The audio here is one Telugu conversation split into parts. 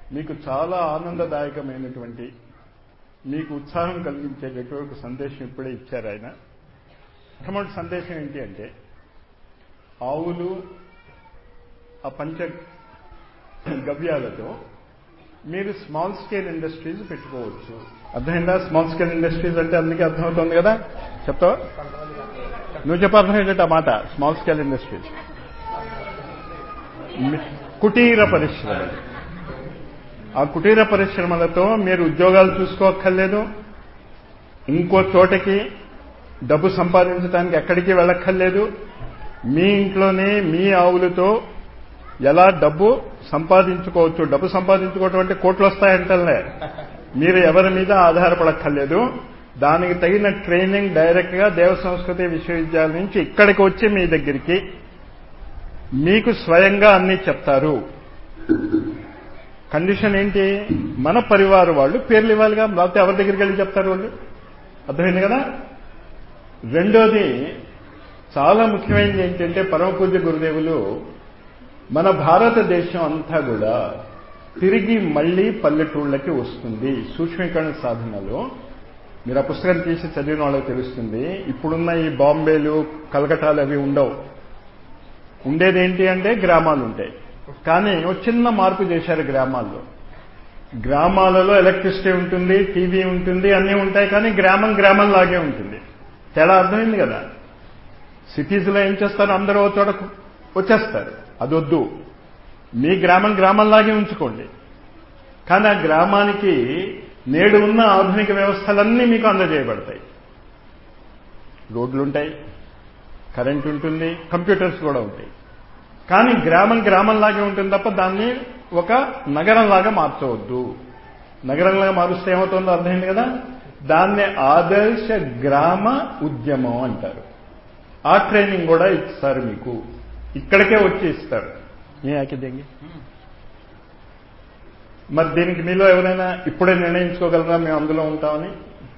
మీకు చాలా ఆనందదాయకమైనటువంటి మీకు ఉత్సాహం కలిగించేటటువంటి సందేశం ఇప్పుడే ఇచ్చారు ఆయన మొట్టమొదటి సందేశం ఏంటి అంటే ఆవులు ఆ పంచ గవ్యాలతో మీరు స్మాల్ స్కేల్ ఇండస్ట్రీస్ పెట్టుకోవచ్చు అర్థమైందా స్మాల్ స్కేల్ ఇండస్ట్రీస్ అంటే అందుకే అర్థమవుతుంది కదా చెప్తావా నువ్వు చెప్ప అర్థమయ్యేట ఆ మాట స్మాల్ స్కేల్ ఇండస్ట్రీస్ కుటీర పరిశ్రమలు ఆ కుటీర పరిశ్రమలతో మీరు ఉద్యోగాలు చూసుకోక్కర్లేదు ఇంకో చోటకి డబ్బు సంపాదించడానికి ఎక్కడికి వెళ్ళక్కర్లేదు మీ ఇంట్లోనే మీ ఆవులతో ఎలా డబ్బు సంపాదించుకోవచ్చు డబ్బు సంపాదించుకోవటం అంటే కోట్లు వస్తాయంటలే మీరు ఎవరి మీద ఆధారపడక్కర్లేదు దానికి తగిన ట్రైనింగ్ డైరెక్ట్ గా దేవ సంస్కృతి విశ్వవిద్యాలయం నుంచి ఇక్కడికి వచ్చి మీ దగ్గరికి మీకు స్వయంగా అన్ని చెప్తారు కండిషన్ ఏంటి మన పరివారు వాళ్ళు పేర్లు ఇవ్వాలిగా లేకపోతే ఎవరి దగ్గరికి వెళ్ళి చెప్తారు వాళ్ళు అర్థమైంది కదా రెండోది చాలా ముఖ్యమైనది ఏంటంటే పరమ పూజ్య గురుదేవులు మన భారతదేశం అంతా కూడా తిరిగి మళ్లీ పల్లెటూళ్ళకి వస్తుంది సూక్ష్మీకరణ సాధనలో మీరు ఆ పుస్తకం తీసి చదివిన వాళ్ళకి తెలుస్తుంది ఇప్పుడున్న ఈ బాంబేలు కలకటాలు అవి ఉండవు ఉండేది ఏంటి అంటే గ్రామాలు ఉంటాయి కానీ ఒక చిన్న మార్పు చేశారు గ్రామాల్లో గ్రామాలలో ఎలక్ట్రిసిటీ ఉంటుంది టీవీ ఉంటుంది అన్నీ ఉంటాయి కానీ గ్రామం గ్రామం లాగే ఉంటుంది తేడా అర్థమైంది కదా సిటీస్లో ఏం చేస్తారు అందరూ ఒక చోట వచ్చేస్తారు అదొద్దు మీ గ్రామం గ్రామంలాగే ఉంచుకోండి కానీ ఆ గ్రామానికి నేడు ఉన్న ఆధునిక వ్యవస్థలన్నీ మీకు అందజేయబడతాయి రోడ్లుంటాయి కరెంట్ ఉంటుంది కంప్యూటర్స్ కూడా ఉంటాయి కానీ గ్రామం గ్రామంలాగే ఉంటుంది తప్ప దాన్ని ఒక నగరంలాగా మార్చవద్దు నగరంలాగా మారుస్తే ఏమవుతుందో అర్థమైంది కదా దాన్ని ఆదర్శ గ్రామ ఉద్యమం అంటారు ఆ ట్రైనింగ్ కూడా ఇస్తారు మీకు ఇక్కడికే వచ్చి ఇస్తారు ఏ ఆకిద్యంగి మరి దీనికి మీలో ఎవరైనా ఇప్పుడే నిర్ణయించుకోగలరా మేము అందులో ఉంటామని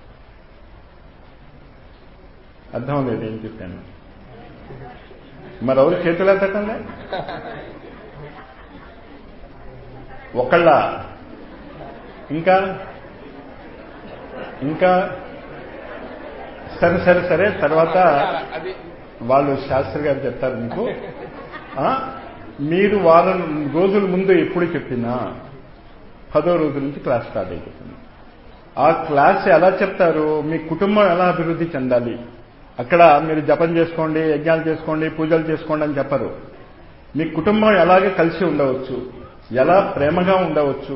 అర్థం లేదు ఏం చెప్పాను మరి ఎవరు చేతులు ఎత్తకండి ఒకళ్ళ ఇంకా ఇంకా సరే సరే సరే తర్వాత వాళ్ళు శాస్త్రి గారు చెప్తారు మీకు మీరు వారం రోజుల ముందు ఎప్పుడు చెప్పినా పదో రోజు నుంచి క్లాస్ స్టార్ట్ అయిపోతుంది ఆ క్లాస్ ఎలా చెప్తారు మీ కుటుంబం ఎలా అభివృద్ధి చెందాలి అక్కడ మీరు జపం చేసుకోండి యజ్ఞాలు చేసుకోండి పూజలు చేసుకోండి అని చెప్పరు మీ కుటుంబం ఎలాగే కలిసి ఉండవచ్చు ఎలా ప్రేమగా ఉండవచ్చు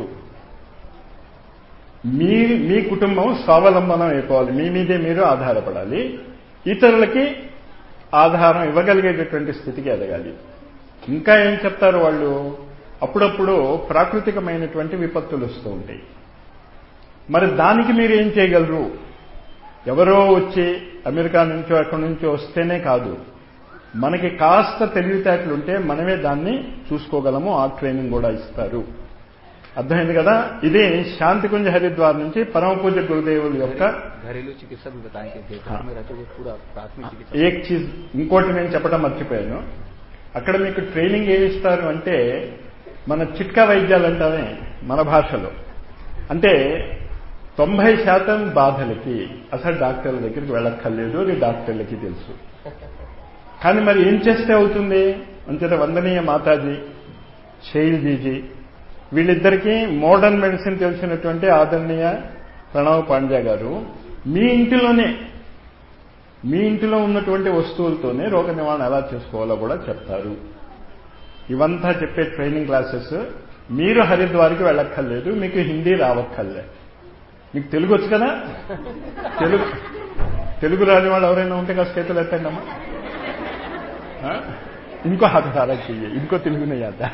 మీ మీ కుటుంబం స్వావలంబనం అయిపోవాలి మీ మీదే మీరు ఆధారపడాలి ఇతరులకి ఆధారం ఇవ్వగలిగేటటువంటి స్థితికి ఎదగాలి ఇంకా ఏం చెప్తారు వాళ్ళు అప్పుడప్పుడు ప్రాకృతికమైనటువంటి విపత్తులు వస్తూ ఉంటాయి మరి దానికి మీరు ఏం చేయగలరు ఎవరో వచ్చి అమెరికా నుంచో ఎక్కడి నుంచో వస్తేనే కాదు మనకి కాస్త తెలివితేటలుంటే మనమే దాన్ని చూసుకోగలము ఆ ట్రైనింగ్ కూడా ఇస్తారు అర్థమైంది కదా ఇది శాంతికుంజ హరిద్వార్ నుంచి పరమ పూజ గురుదేవుల యొక్క घरेलू चिकित्सा भी बताएंगे देखभाल में रहते हुए पूरा प्राथमिक चिकित्सा ఏక్ చీజ్ ఇంకోటి నేను చెప్పడం మర్చిపోయాను అక్కడ మీకు ట్రైనింగ్ ఏమి ఇస్తారు అంటే మన చిట్కా వైద్యాలు అంటామే మన భాషలో అంటే తొంభై శాతం బాధలకి అసలు డాక్టర్ల దగ్గరికి వెళ్ళక్కర్లేదు అది డాక్టర్లకి తెలుసు కానీ మరి ఏం చేస్తే అవుతుంది అంచేత వందనీయ మాతాజీ శైల్జీజీ వీళ్ళిద్దరికీ మోడర్న్ మెడిసిన్ తెలిసినటువంటి ఆదరణీయ ప్రణవ్ పాండ్యా గారు మీ ఇంటిలోనే మీ ఇంటిలో ఉన్నటువంటి వస్తువులతోనే రోగ నివారణ ఎలా చేసుకోవాలో కూడా చెప్తారు ఇవంతా చెప్పే ట్రైనింగ్ క్లాసెస్ మీరు హరిద్వార్కి వెళ్ళక్కర్లేదు మీకు హిందీ రావక్కర్లే మీకు తెలుగు వచ్చు కదా తెలుగు తెలుగు రాని వాళ్ళు ఎవరైనా ఉంటే కాస్త చేతులు ఎత్తండి అమ్మా ఆ? ఇంకో हाथ सारा चाहिए इनको तेलुगु नहीं आता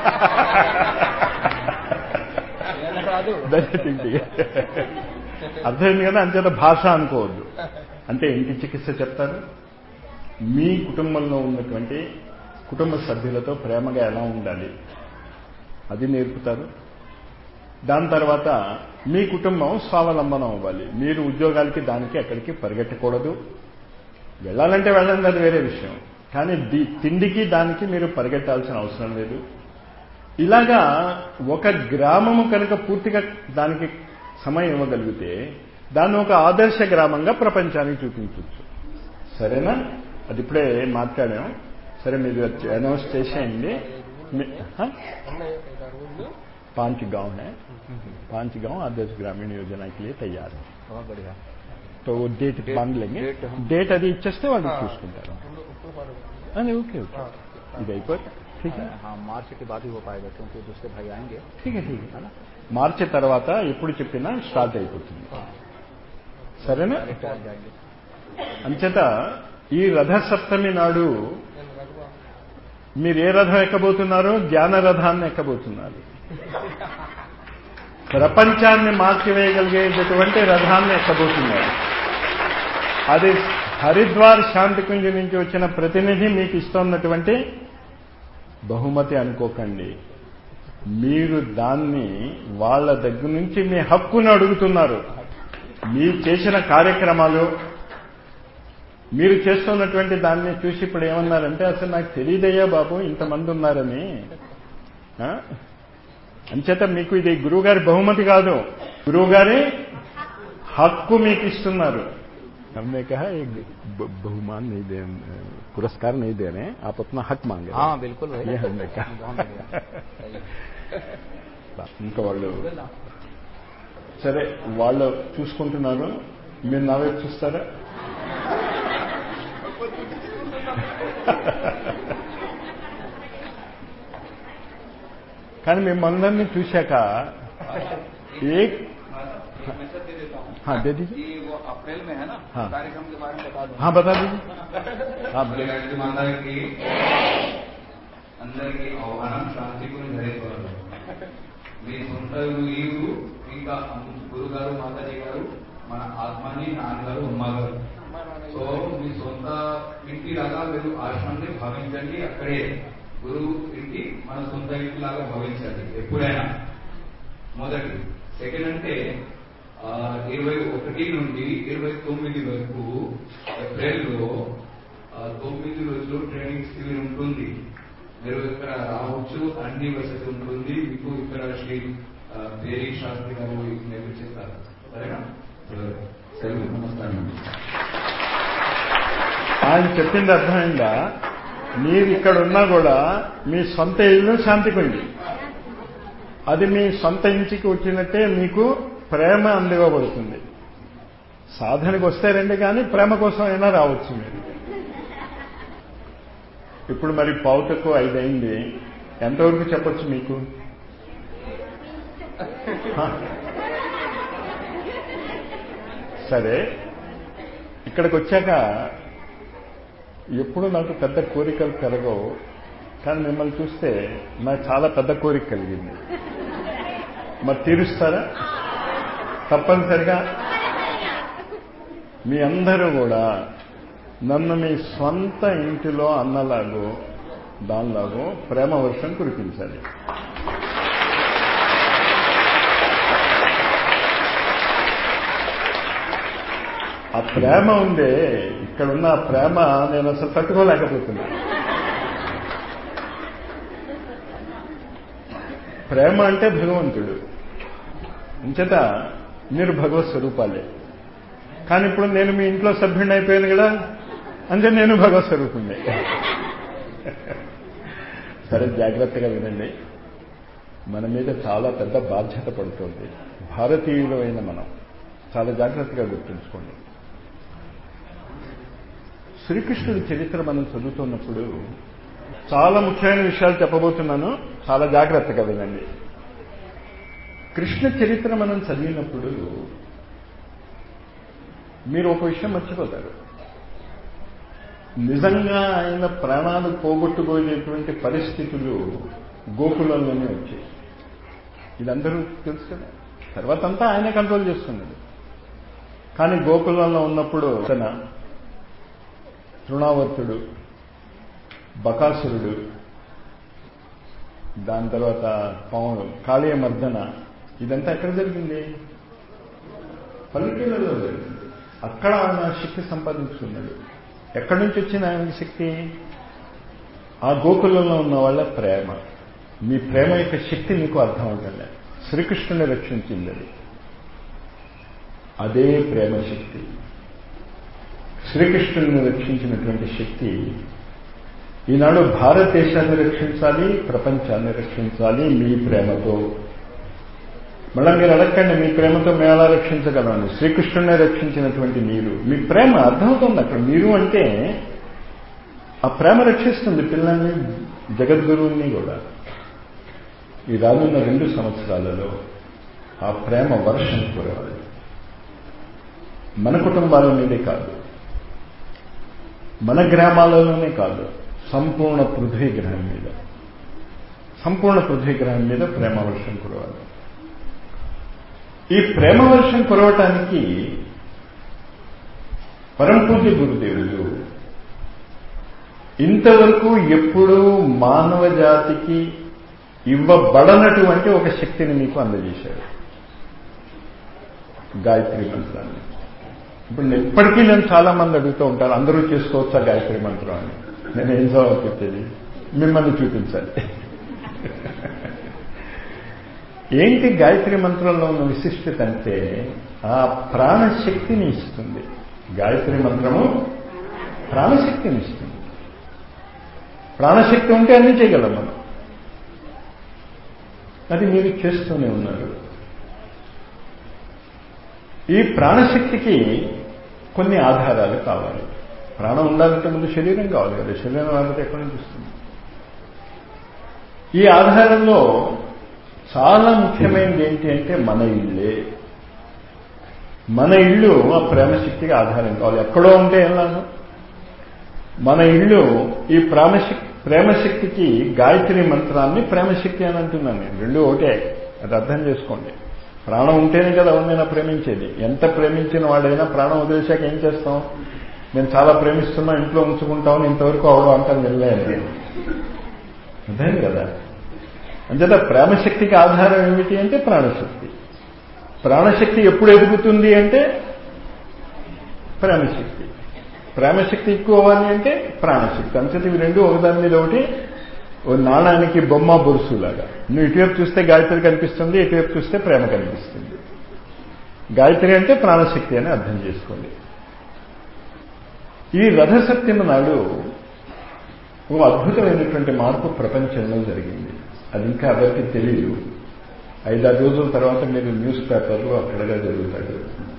రాదు దయచేసి అర్థమైంది కదా అంచేత భాష అనుకోవద్దు అంటే ఇంటి చికిత్స చెప్తారు మీ కుటుంబంలో ఉన్నటువంటి కుటుంబ సభ్యులతో ప్రేమగా ఎలా ఉండాలి అది నేర్పుతారు దాని తర్వాత మీ కుటుంబం స్వావలంబనం అవ్వాలి మీరు ఉద్యోగాలకి దానికి ఎక్కడికి పరిగెట్టకూడదు వెళ్ళాలంటే వెళ్ళండి అది వేరే విషయం కానీ ది- తిండికి దానికి మీరు పరిగెట్టాల్సిన అవసరం లేదు ఇలాగా ఒక గ్రామము కనుక పూర్తిగా దానికి సమయం ఇవ్వగలిగితే దాన్ని ఒక ఆదర్శ గ్రామంగా ప్రపంచానికి చూపించవచ్చు సరేనా అది ఇప్పుడే మాట్లాడాం సరే మీరు అనౌన్స్ చేసేయండి మీ- హ? पांच गांव है पांच गांव आदर्श ग्रामीण योजना के लिए तैयार है बहुत बढ़िया तो वो डेट Date- मांग लेंगे date हम- డేట్ అది ఇచ్చేస్తే వాళ్ళు చూసుకుంటారు అదే ఓకే ఓకే ఇది అయిపోతే ठीक है हाँ मार्च के बाद ही हो पाएगा क्योंकि दूसरे भाई आएंगे ठीक है ठीक है మార్చి తర్వాత ఎప్పుడు చెప్పినా స్టార్ట్ అయిపోతుంది సరేనా डायरेक्ट आ जाएंगे అంచేత ఈ రథ సప్తమి నాడు మీరు ఏ రథం ఎక్కబోతున్నారో జ్ఞాన రథాన్ని ఎక్కబోతున్నారు ప్రపంచాన్ని మార్చివేయగలిగేటటువంటి రథాన్ని ఎక్కబోతున్నారు అది హరిద్వార్ శాంతికుంజ నుంచి వచ్చిన ప్రతినిధి మీకు ఇస్తున్నటువంటి బహుమతి అనుకోకండి మీరు దాన్ని వాళ్ళ దగ్గర నుంచి మీ హక్కును అడుగుతున్నారు మీరు చేసిన కార్యక్రమాలు మీరు చేస్తున్నటువంటి దాన్ని చూసి ఇప్పుడు ఏమన్నారంటే అసలు నాకు తెలియదయ్యా బాబు ఇంతమంది ఉన్నారని ఆ? అంచేత మీకు ఇది గురువుగారి బహుమతి కాదు గురువుగారి హక్కు మీకు ఇస్తున్నారు हमने कहा एक ब- बहुमान नहीं दे पुरस्कार नहीं दे रहे हैं आप अपना हक मांग रहे हैं हाँ बिल्कुल भाई ये हमने कहा बहुत बढ़िया सही है। ఇంకా వాళ్ళు సరే వాళ్ళు చూసుకుంటున్నారు మీరు నా వైపు చూస్తారా కానీ మిమ్మల్ని చూశాక ఏ मैसेज दे देता हूँ हाँ दे दीजिए कि वो अप्रैल में है ना हाँ। कार्यक्रम के बारे में बता दूँ हाँ बता दीजिए आप दे- గాయత్రి మాతాకి అందరికీ ఆహ్వానం శాంతిపురి హరిద్వారం మీ సొంత ఈరు ఇంకా గురుగారు మాతాజీ గారు మన ఆత్మని నాన్నగారు అమ్మగారు సో మీ సొంత ఇంటి లాగా మీరు ఆశ్రమాన్ని భావించండి అక్కడే గురువు ఇంటి మన సొంత ఇంటి లాగా భావించండి ఎప్పుడైనా మొదటి సెకండ్ అంటే ఆ, ఇరవై ఒకటి నుండి ఇరవై తొమ్మిది వరకు ఏప్రిల్లో ఆ, తొమ్మిది రోజులు ట్రైనింగ్ శిబిరం ఉంటుంది మీరు ఇక్కడ రావచ్చు అన్ని వసతి ఉంటుంది మీకు ఇక్కడ శ్రీ ఆ, పేరీ శాస్త్రి గారు నేర్పించేస్తారు సరేనా సరే. సెలవు నమస్కారం అండి ఆయన చెప్పింది అర్థమైందా మీరు ఇక్కడ ఉన్నా కూడా మీ సొంత ఇల్లు శాంతికుంది అది మీ సొంత ఇంటికి వచ్చినట్టే మీకు ప్రేమ అందివ్వబడుతుంది సాధనకు వస్తే రండి కానీ ప్రేమ కోసం అయినా రావచ్చు మీరు ఇప్పుడు మరి పావుటకు ఐదైంది ఎంతవరకు చెప్పొచ్చు మీకు హ. సరే ఇక్కడికి వచ్చాక ఎప్పుడు నాకు పెద్ద కోరికలు కలగవు కానీ మిమ్మల్ని చూస్తే నాకు చాలా పెద్ద కోరిక కలిగింది మరి తీరుస్తారా తప్పనిసరిగా మీ అందరూ కూడా నన్ను మీ స్వంత ఇంటిలో అన్నలాగో దానిలాగో ప్రేమ వర్షం కురిపించాలి ఆ ప్రేమ ఉందే ఇక్కడున్న ఆ ప్రేమ నేను అసలు తట్టుకోలేకపోతున్నా ప్రేమ అంటే భగవంతుడు అంచేత మీరు భగవత్ స్వరూపాలే కానీ ఇప్పుడు నేను మీ ఇంట్లో సభ్యుడిని అయిపోయాను కదా అంటే నేను భగవత్ స్వరూపుణ్ణి సరే జాగ్రత్తగా వినండి మన మీద చాలా పెద్ద బాధ్యత పడుతుంది భారతీయులమైన మనం చాలా జాగ్రత్తగా గుర్తుంచుకోండి శ్రీకృష్ణుడి చరిత్ర మనం చదువుతున్నప్పుడు చాలా ముఖ్యమైన విషయాలు చెప్పబోతున్నాను చాలా జాగ్రత్తగా వినండి కృష్ణ చరిత్ర మనం చదివినప్పుడు మీరు ఒక విషయం మర్చిపోతారు నిజంగా ఆయన ప్రాణాలు పోగొట్టుకోలేటువంటి పరిస్థితులు గోకులంలోనే వచ్చాయి ఇదందరూ తెలుసు కదా తర్వాత అంతా ఆయన కంట్రోల్ చేస్తున్నాడు కానీ గోకులంలో ఉన్నప్పుడు తన తృణావర్తుడు బకాసురుడు దాని తర్వాత పవన్ కాళీయ మర్దన ఇదంతా ఎక్కడ జరిగింది పల్లెటూళ్ళలో జరిగింది అక్కడ ఆయన శక్తి సంపాదించుకున్నాడు ఎక్కడి నుంచి వచ్చింది ఆయనకి శక్తి ఆ గోకులంలో ఉన్న వాళ్ళ ప్రేమ మీ ప్రేమ యొక్క శక్తి మీకు అర్థం అవటంలే శ్రీకృష్ణుని రక్షించింది అది అదే ప్రేమ శక్తి శ్రీకృష్ణుని రక్షించినటువంటి శక్తి ఈనాడు భారతదేశాన్ని రక్షించాలి ప్రపంచాన్ని రక్షించాలి మీ ప్రేమతో మళ్ళీ మీరు అడగండి మీ ప్రేమతో మేము ఎలా రక్షించగలమని శ్రీకృష్ణునే రక్షించినటువంటి మీరు మీ ప్రేమ అర్థమవుతుంది అక్కడ మీరు అంటే ఆ ప్రేమ రక్షిస్తుంది పిల్లల్ని జగద్గురువుని కూడా ఈ రానున్న రెండు సంవత్సరాలలో ఆ ప్రేమ వర్షం కురవాలి మన కుటుంబాల మీదే కాదు మన గ్రామాలలోనే కాదు సంపూర్ణ పృథ్వీ గ్రహం మీద సంపూర్ణ పృథ్వీ గ్రహం మీద ప్రేమ వర్షం కురవాలి ఈ ప్రేమ వర్షం కురవటానికి పరంపూజ్య గురుదేవులు ఇంతవరకు ఎప్పుడూ మానవ జాతికి ఇవ్వబడనటువంటి ఒక శక్తిని మీకు అందజేశాడు గాయత్రి మంత్రాన్ని ఇప్పుడు నేను ఎప్పటికీ నేను చాలా మంది అడుగుతూ ఉంటాను అందరూ చేసుకోవచ్చా గాయత్రి మంత్రం అని నేను ఏం జవాబు చెప్పేది మిమ్మల్ని చూపించాలి ఏంటి గాయత్రి మంత్రంలో ఉన్న విశిష్టత అంటే ఆ ప్రాణశక్తిని ఇస్తుంది గాయత్రి మంత్రము ప్రాణశక్తిని ఇస్తుంది ప్రాణశక్తి ఉంటే అన్ని చేయగలం మనం అది మీరు చేస్తూనే ఉన్నారు ఈ ప్రాణశక్తికి కొన్ని ఆధారాలు కావాలి ప్రాణం ఉండాలంటే ముందు శరీరం కావాలి కదా శరీరం వాళ్ళకి ఎక్కడి నుంచి వస్తుంది ఈ ఆధారంలో చాలా ముఖ్యమైనది ఏంటి అంటే మన ఇల్లే మన ఇల్లు ఆ ప్రేమశక్తికి ఆధారం కావాలి ఎక్కడో ఉంటే ఏం లాభం మన ఇల్లు ఈ ప్రేమశక్తి ప్రేమశక్తికి గాయత్రి మంత్రాన్ని ప్రేమశక్తి అని అంటున్నాను నేను రెండు ఒకటే అది అర్థం చేసుకోండి ప్రాణం ఉంటేనే కదా ఎవరినైనా ప్రేమించేది ఎంత ప్రేమించిన వాడైనా ప్రాణం వదిలేశాక ఏం చేస్తాం మేము చాలా ప్రేమిస్తున్నాం ఇంట్లో ఉంచుకుంటామని ఇంతవరకు అవడం అంటాను వెళ్ళలేదు అర్థం కదా అంచేత ప్రేమశక్తికి ఆధారం ఏమిటి అంటే ప్రాణశక్తి ప్రాణశక్తి ఎప్పుడు ఎదుగుతుంది అంటే ప్రేమశక్తి ప్రేమశక్తి ఎక్కువ అవ్వాలి అంటే ప్రాణశక్తి అంచేత ఇవి రెండు ఒకదాని మీద ఒకటి ఓ నాణానికి బొమ్మ బొరుసులాగా నువ్వు ఇటువైపు చూస్తే గాయత్రి కనిపిస్తుంది ఇటువైపు చూస్తే ప్రేమ కనిపిస్తుంది గాయత్రి అంటే ప్రాణశక్తి అని అర్థం చేసుకోండి ఈ రథసప్తమి నాడు ఓ అద్భుతమైనటువంటి మార్పు ప్రపంచంలో జరిగింది అది ఇంకా ఎవరికి తెలియదు ఐదారు రోజుల తర్వాత మీరు న్యూస్ పేపర్లో అక్కడగా జరుగుతాడు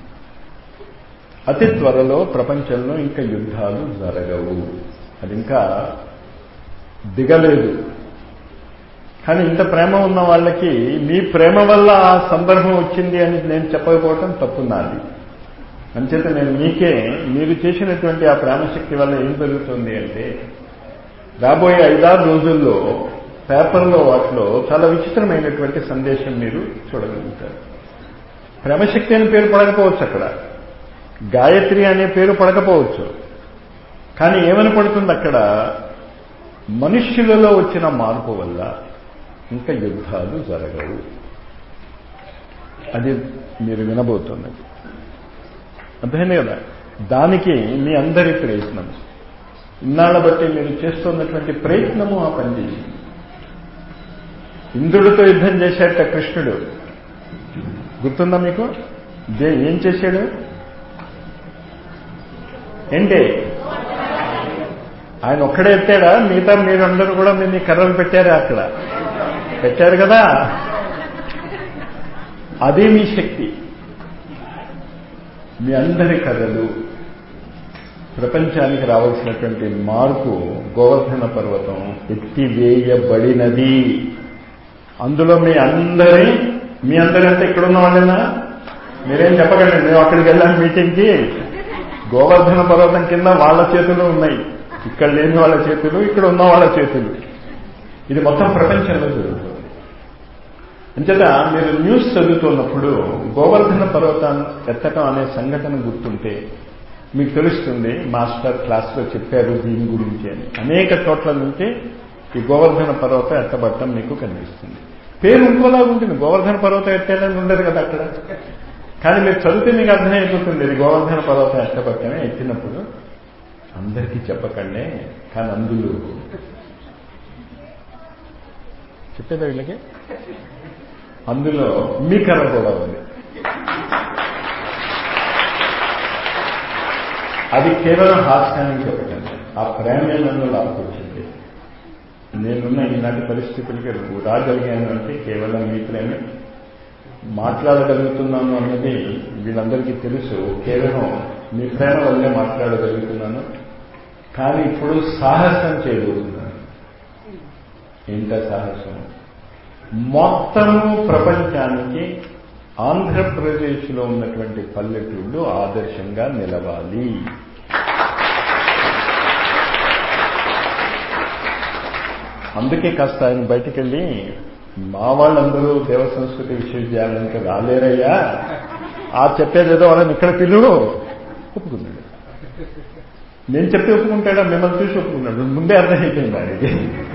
అతి త్వరలో ప్రపంచంలో ఇంకా యుద్ధాలు జరగవు అది ఇంకా దిగలేదు కానీ ఇంత ప్రేమ ఉన్న వాళ్ళకి మీ ప్రేమ వల్ల ఆ సందర్భం వచ్చింది అని నేను చెప్పకపోవటం తప్పు నాది అంచేత నేను మీకే మీరు చేసినటువంటి ఆ ప్రేమశక్తి వల్ల ఏం జరుగుతుంది అంటే రాబోయే ఐదారు రోజుల్లో పేపర్లో వాటిలో చాలా విచిత్రమైనటువంటి సందేశం మీరు చూడగలుగుతారు ప్రేమశక్తి అని పేరు పడకపోవచ్చు అక్కడ గాయత్రి అనే పేరు పడకపోవచ్చు కానీ ఏమని పడుతుంది అక్కడ మనుష్యులలో వచ్చిన మార్పు వల్ల ఇంకా యుద్ధాలు జరగవు అది మీరు వినబోతున్నది అర్థమైంది కదా దానికి మీ అందరి ప్రయత్నం ఇన్నాళ్ళ బట్టి మీరు చేస్తున్నటువంటి ప్రయత్నము ఆ పనిచేసింది ఇంద్రుడితో యుద్ధం చేశాట కృష్ణుడు గుర్తుందా మీకు దే ఏం చేశాడు ఏంటి ఆయన ఒక్కడే ఎత్తాడా మిగతా మీరందరూ కూడా మీ మీ కర్రలు పెట్టారా అక్కడ పెట్టారు కదా అదే మీ శక్తి మీ అందరి కథలు ప్రపంచానికి రావాల్సినటువంటి మార్పు గోవర్ధన పర్వతం ఎత్తివేయబడినది అందులో మీ అందరి మీ అందరంతా ఇక్కడ ఉన్న వాళ్ళేనా మీరేం చెప్పకండి మేము అక్కడికి వెళ్ళాం మీటింగ్కి గోవర్ధన పర్వతం కింద వాళ్ళ చేతులు ఉన్నాయి ఇక్కడ లేని వాళ్ళ చేతులు ఇక్కడ ఉన్న వాళ్ళ చేతులు ఇది మొత్తం ప్రపంచంలో జరుగుతుంది అంచేత మీరు న్యూస్ చదువుతున్నప్పుడు గోవర్ధన పర్వతాన్ని ఎత్తటం అనే సంఘటన గుర్తుంటే మీకు తెలుస్తుంది మాస్టర్ క్లాస్లో చెప్పారు దీని గురించి అని అనేక చోట్ల నుంచి ఈ గోవర్ధన పర్వతం ఎత్తబట్టం మీకు కనిపిస్తుంది పేరు ఇంకోలాగా ఉంటుంది గోవర్ధన పర్వతం ఎత్తేదని ఉండదు కదా అక్కడ కానీ మీరు చదివితే మీకు అర్థమైపోతుంది ఇది గోవర్ధన పర్వతం ఎత్తబట్టమే ఎత్తినప్పుడు అందరికీ చెప్పకండే కానీ అందులో చెప్పేదా వీళ్ళకి అందులో మీ కర్ర కూడా ఉంది అది కేవలం హాస్యానికి ఒకటండి ఆ ప్రేమే నన్ను లాక్కొచ్చింది నేనున్న ఈనాటి పరిస్థితులకి రాగలిగాను అంటే కేవలం మీ ప్రేమే మాట్లాడగలుగుతున్నాను అన్నది వీళ్ళందరికీ తెలుసు కేవలం మీ ప్రేమ వల్లే మాట్లాడగలుగుతున్నాను కానీ ఇప్పుడు సాహసం చేయబోతున్నాను ఏంట సాహసం మొత్తము ప్రపంచానికి ఆంధ్రప్రదేశ్లో ఉన్నటువంటి పల్లెటూళ్ళు ఆదర్శంగా నిలవాలి అందుకే కాస్త ఆయన బయటికి వెళ్ళి మా వాళ్ళందరూ దేవ సంస్కృతి విశ్వవిద్యాలయానికి రాలేరయ్యా ఆ చెప్పేదేదో వాళ్ళని ఇక్కడ పిలువు ఒప్పుకున్నాడు నేను చెప్తే ఒప్పుకుంటాడా మిమ్మల్ని చూసి ఒప్పుకున్నాడు ముందే అర్థమైపోయింది ఆయనకి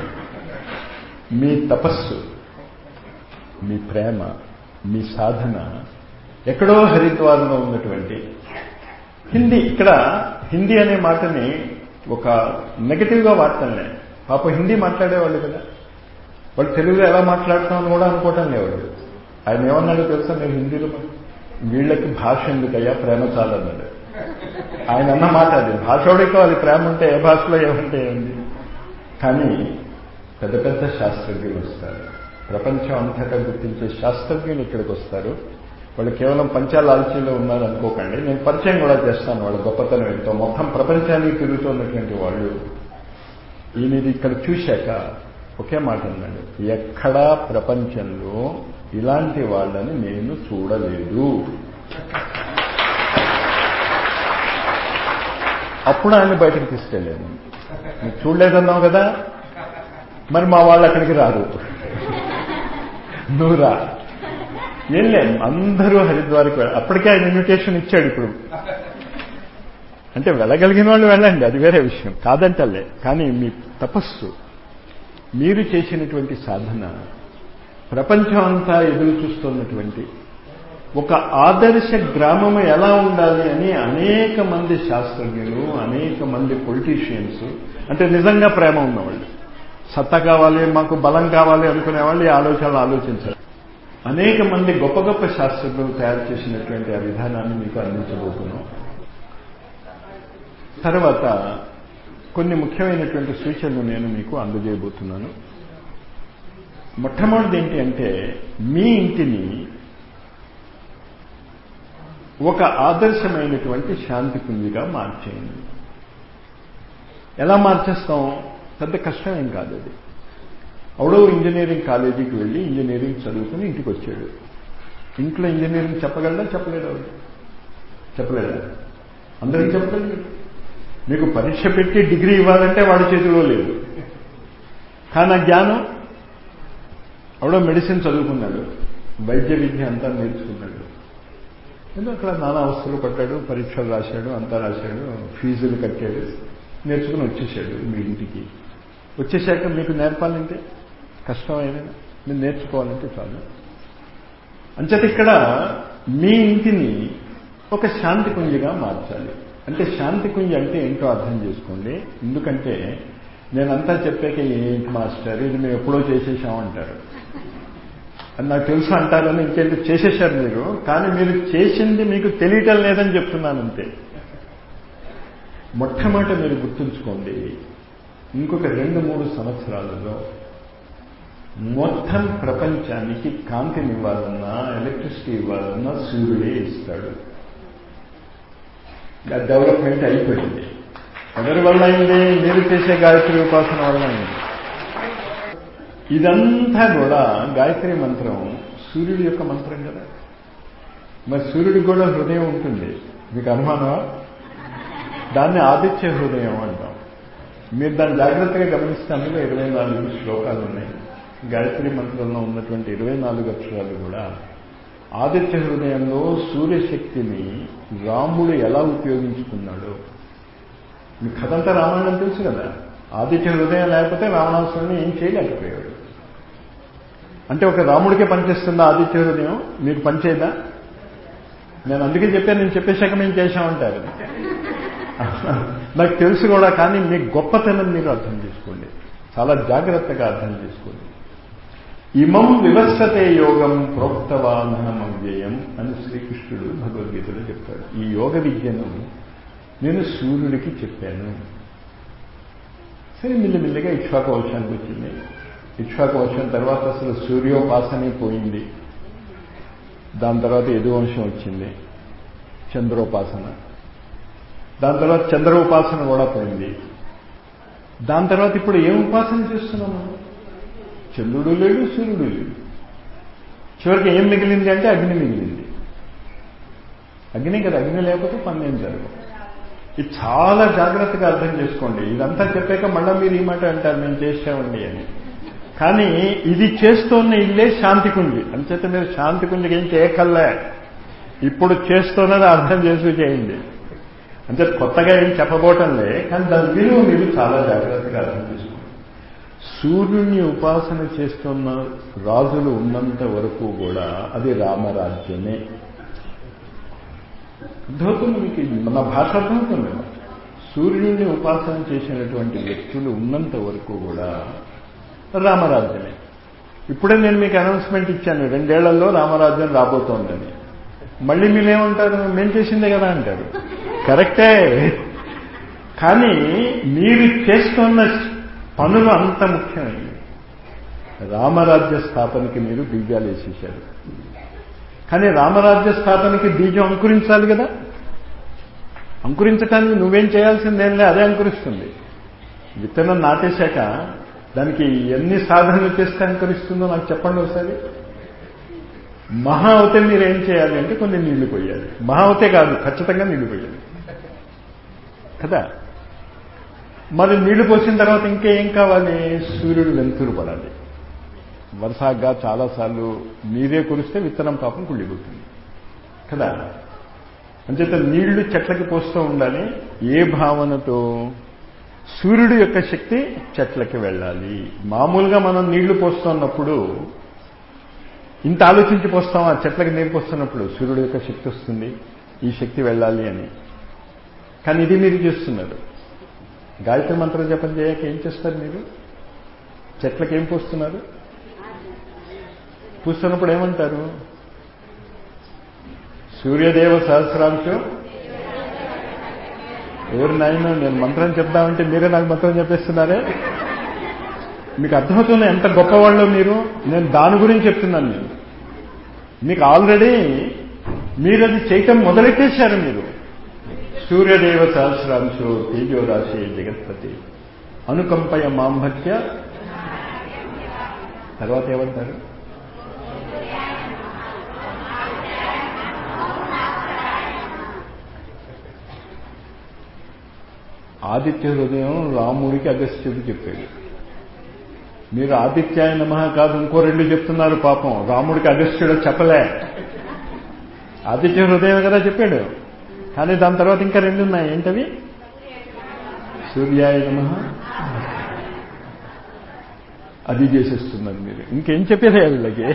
మీ తపస్సు మీ ప్రేమ మీ సాధన ఎక్కడో హరిద్వారంలో ఉన్నటువంటి హిందీ ఇక్కడ హిందీ అనే మాటని ఒక నెగటివ్గా వాడతానే పాప హిందీ మాట్లాడేవాళ్ళు కదా వాళ్ళు తెలుగులో ఎలా మాట్లాడుతామని కూడా అనుకోవటం లేవాడు ఆయన ఏమన్నాడో తెలుసా నేను హిందీలో వీళ్ళకి భాష ఎందుకయ్యా ప్రేమ చాలన్నాడు ఆయన అన్న మాట అది భాషోడికో అది ప్రేమ ఉంటే ఏ భాషలో ఏమంటే ఏంది కానీ పెద్ద పెద్ద శాస్త్రజ్ఞులు వస్తారు ప్రపంచం అంతటా గుర్తించే శాస్త్రజ్ఞులు ఇక్కడికి వస్తారు వాళ్ళు కేవలం పంచాలాల్చీలో ఉన్నారు అనుకోకండి నేను పరిచయం కూడా చేస్తాను వాళ్ళ గొప్పతనం ఏంటో మొత్తం ప్రపంచానికి తిరుగుతున్నటువంటి వాళ్ళు ఈయనది ఇక్కడ చూశాక ఒకే మాట అన్నాడు ఎక్కడా ప్రపంచంలో ఇలాంటి వాళ్ళని నేను చూడలేదు అప్పుడు ఆయన బయటకు తీసుకెళ్ళాను నువ్వు చూడలేదన్నావు కదా మరి మా వాళ్ళు అక్కడికి రారు నువ్వు రా ఏం లేదు అందరూ హరిద్వార్కి అప్పటికే ఆయన ఇన్విటేషన్ ఇచ్చాడు ఇప్పుడు అంటే వెళ్ళగలిగిన వాళ్ళు వెళ్ళండి అది వేరే విషయం కాదంటలే కానీ మీ తపస్సు మీరు చేసినటువంటి సాధన ప్రపంచం అంతా ఎదురు చూస్తున్నటువంటి ఒక ఆదర్శ గ్రామము ఎలా ఉండాలి అని అనేక మంది శాస్త్రజ్ఞులు అనేక మంది పొలిటీషియన్స్ అంటే నిజంగా ప్రేమ ఉన్నవాళ్ళు సత్తా కావాలి మాకు బలం కావాలి అనుకునే వాళ్ళు ఈ ఆలోచనలు ఆలోచించారు అనేక మంది గొప్ప గొప్ప శాస్త్రజ్ఞులు తయారు చేసినటువంటి ఆ విధానాన్ని మీకు అందించబోతున్నాం తర్వాత కొన్ని ముఖ్యమైనటువంటి సూచనలు నేను మీకు అందజేయబోతున్నాను మొట్టమొదటిది ఏంటి అంటే మీ ఇంటిని ఒక ఆదర్శమైనటువంటి శాంతి పుంజిగా మార్చేయండి ఎలా మార్చేస్తాం పెద్ద కష్టం ఏం కాదు అది అవడో ఇంజనీరింగ్ కాలేజీకి వెళ్ళి ఇంజనీరింగ్ చదువుకుని ఇంటికి వచ్చాడు ఇంట్లో ఇంజనీరింగ్ చెప్పగలడా చెప్పలేడు ఆవిడ చెప్పలేదా అందరికీ చెప్పలేదు మీకు పరీక్ష పెట్టి డిగ్రీ ఇవ్వాలంటే వాడి చేతిలో లేదు కానీ ఆ జ్ఞానం అవడో మెడిసిన్ చదువుకున్నాడు వైద్య విద్య అంతా నేర్చుకున్నాడు ఎందుకు అక్కడ నానా అవస్థలు పడ్డాడు పరీక్షలు రాశాడు అంతా రాశాడు ఫీజులు కట్టాడు నేర్చుకుని వచ్చేసాడు మీ ఇంటికి వచ్చేసాక మీకు నేర్పాలంటే కష్టమైన మీరు నేర్చుకోవాలంటే చాలు అంచేత ఇక్కడ మీ ఇంటిని ఒక శాంతి కుంజిగా మార్చాలి అంటే శాంతి కుంజి అంటే ఏంటో అర్థం చేసుకోండి ఎందుకంటే నేనంతా చెప్పాక ఏంటి మాస్టర్ ఇది మేము ఎప్పుడో చేసేసామంటారు అది నాకు తెలుసు అంటారని ఇంకేంటి చేసేశారు మీరు కానీ మీరు చేసింది మీకు తెలియటం లేదని చెప్తున్నాను అంతే మొట్టమొదట మీరు గుర్తుంచుకోండి ఇంకొక రెండు మూడు సంవత్సరాలలో మొత్తం ప్రపంచానికి కాంతినివ్వాలన్నా ఎలక్ట్రిసిటీ ఇవ్వాలన్నా సూర్యుడే ఇస్తాడు డెవలప్మెంట్ అయిపోయింది ఎవరి వల్ల అయింది మీరు చేసే గాయత్రి ఉపాసన వల్ల అయింది ఇదంతా కూడా గాయత్రి మంత్రం సూర్యుడి యొక్క మంత్రం కదా మరి సూర్యుడికి కూడా హృదయం ఉంటుంది మీకు అనుమానమా దాన్ని ఆదిత్య హృదయం అంటాం మీరు దాన్ని జాగ్రత్తగా గమనిస్తే అందులో ఇరవై నాలుగు శ్లోకాలు ఉన్నాయి గాయత్రి మంత్రంలో ఉన్నటువంటి ఇరవై నాలుగు అక్షరాలు కూడా ఆదిత్య హృదయంలో సూర్యశక్తిని రాముడు ఎలా ఉపయోగించుకున్నాడో మీ కథంతా రామాయణం తెలుసు కదా ఆదిత్య హృదయం లేకపోతే రావణాసురుని ఏం చేయలేకపోయాడు అంటే ఒక రాముడికే పనిచేస్తుందా ఆదిత్య హృదయం మీకు పనిచేయదా నేను అందుకే చెప్పాను నేను చెప్పేశాక మేము చేశామంటారు నాకు తెలుసు కూడా కానీ మీ గొప్పతనం మీరు అర్థం చేసుకోండి చాలా జాగ్రత్తగా అర్థం చేసుకోండి ఇమం వివస్వతే యోగం ప్రోక్తవానహమవ్యయం అని శ్రీకృష్ణుడు భగవద్గీతలో చెప్తాడు ఈ యోగ విద్యను నేను సూర్యుడికి చెప్పాను సరే మెల్లిమెల్లిగా ఇక్ష్వాక వంశానికి వచ్చింది ఇక్ష్వాక వంశం తర్వాత అసలు సూర్యోపాసనే పోయింది దాని తర్వాత యదువంశం వచ్చింది చంద్రోపాసన దాని తర్వాత చంద్ర ఉపాసన కూడా పోయింది దాని తర్వాత ఇప్పుడు ఏం ఉపాసన చేస్తున్నాము చంద్రుడు లేడు సూర్యుడు లేడు చివరికి ఏం మిగిలింది అంటే అగ్ని మిగిలింది అగ్ని కదా అగ్ని లేకపోతే పని ఏం జరగదు ఇది చాలా జాగ్రత్తగా అర్థం చేసుకోండి ఇదంతా చెప్పాక మళ్ళీ మీరు ఈ మాట అంటారు మేము చేసామండి అని కానీ ఇది చేస్తున్న ఇల్లే శాంతి కుంజి అంచేత మీరు శాంతి కుంజికి ఏం చేయకల్లా ఇప్పుడు చేస్తున్నది అర్థం చేసి చేయండి అంటే కొత్తగా ఏం చెప్పబోటంలే కానీ దాని విలువ మీరు చాలా జాగ్రత్తగా అర్థం చేసుకోండి సూర్యుని ఉపాసన చేస్తున్న రాజులు ఉన్నంత వరకు కూడా అది రామరాజ్యమే అర్థమవుతుంది మీకు మన భాష అర్థమవుతుంది సూర్యుడిని ఉపాసన చేసినటువంటి వ్యక్తులు ఉన్నంత వరకు కూడా రామరాజ్యమే ఇప్పుడే నేను మీకు అనౌన్స్మెంట్ ఇచ్చాను రెండేళ్లలో రామరాజ్యం రాబోతోందని మళ్ళీ మీరేమంటారు మేం చేసిందే కదా అంటారు కరెక్టే కానీ మీరు చేస్తున్న పనులు అంత ముఖ్యమైనవి రామరాజ్య స్థాపనకి మీరు బీజాలు వేసేశారు కానీ రామరాజ్య స్థాపనకి బీజం అంకురించాలి కదా అంకురించడానికి నువ్వేం చేయాల్సిందేంలే అదే అంకురిస్తుంది విత్తనం నాటేశాక దానికి ఎన్ని సాధనలు చేస్తే అంకురిస్తుందో నాకు చెప్పండి ఒకసారి మహా అవుతే మీరు ఏం చేయాలి అంటే కొన్ని నీళ్లు పోయాలి మహా అవుతే కాదు ఖచ్చితంగా నీళ్లు పోయాలి కదా మరి నీళ్లు పోసిన తర్వాత ఇంకేం కావాలి సూర్యుడు వెలుతురు పడాలి వరుసగా చాలాసార్లు నీరే కురిస్తే విత్తనం పాపం కుళ్ళిపోతుంది కదా అంచేత నీళ్లు చెట్లకి పోస్తూ ఉండాలి ఏ భావనతో సూర్యుడు యొక్క శక్తి చెట్లకి వెళ్ళాలి మామూలుగా మనం నీళ్లు పోస్తున్నప్పుడు ఇంత ఆలోచించి పోస్తాం ఆ చెట్లకి నీరు పోస్తున్నప్పుడు సూర్యుడు యొక్క శక్తి వస్తుంది ఈ శక్తి వెళ్ళాలి అని కానీ ఇది మీరు చేస్తున్నారు గాయత్రి మంత్రం జపం చేయక ఏం చేస్తారు మీరు చెట్లకి ఏం పోస్తున్నారు పూస్తున్నప్పుడు ఏమంటారు సూర్యదేవ సహస్రాంశం ఎవరు నాయన నేను మంత్రం చెప్దామంటే మీరే నాకు మంత్రం చెప్పేస్తున్నారే మీకు అర్థమవుతుంది ఎంత గొప్పవాళ్ళు మీరు నేను దాని గురించి చెప్తున్నాను నేను మీకు ఆల్రెడీ మీరు అది చేయటం మొదలెట్టేశారు మీరు సూర్యదేవ సహస్రాంశో తేజో రాశి జగత్పతి అనుకంపయ మాంభత్య తర్వాత ఏమంటారు ఆదిత్య హృదయం రాముడికి అగస్త్యుడు చెప్పాడు మీరు ఆదిత్యాయ నమ కాదు ఇంకో రెండు చెప్తున్నారు పాపం రాముడికి అగస్త్యుడు చెప్పలే ఆదిత్య హృదయం కదా చెప్పాడు కానీ దాని తర్వాత ఇంకా రెండు ఉన్నాయి ఏంటవి సూర్యాయ నమ అది చేసేస్తున్నారు మీరు ఇంకేం చెప్పేదే వీళ్ళకి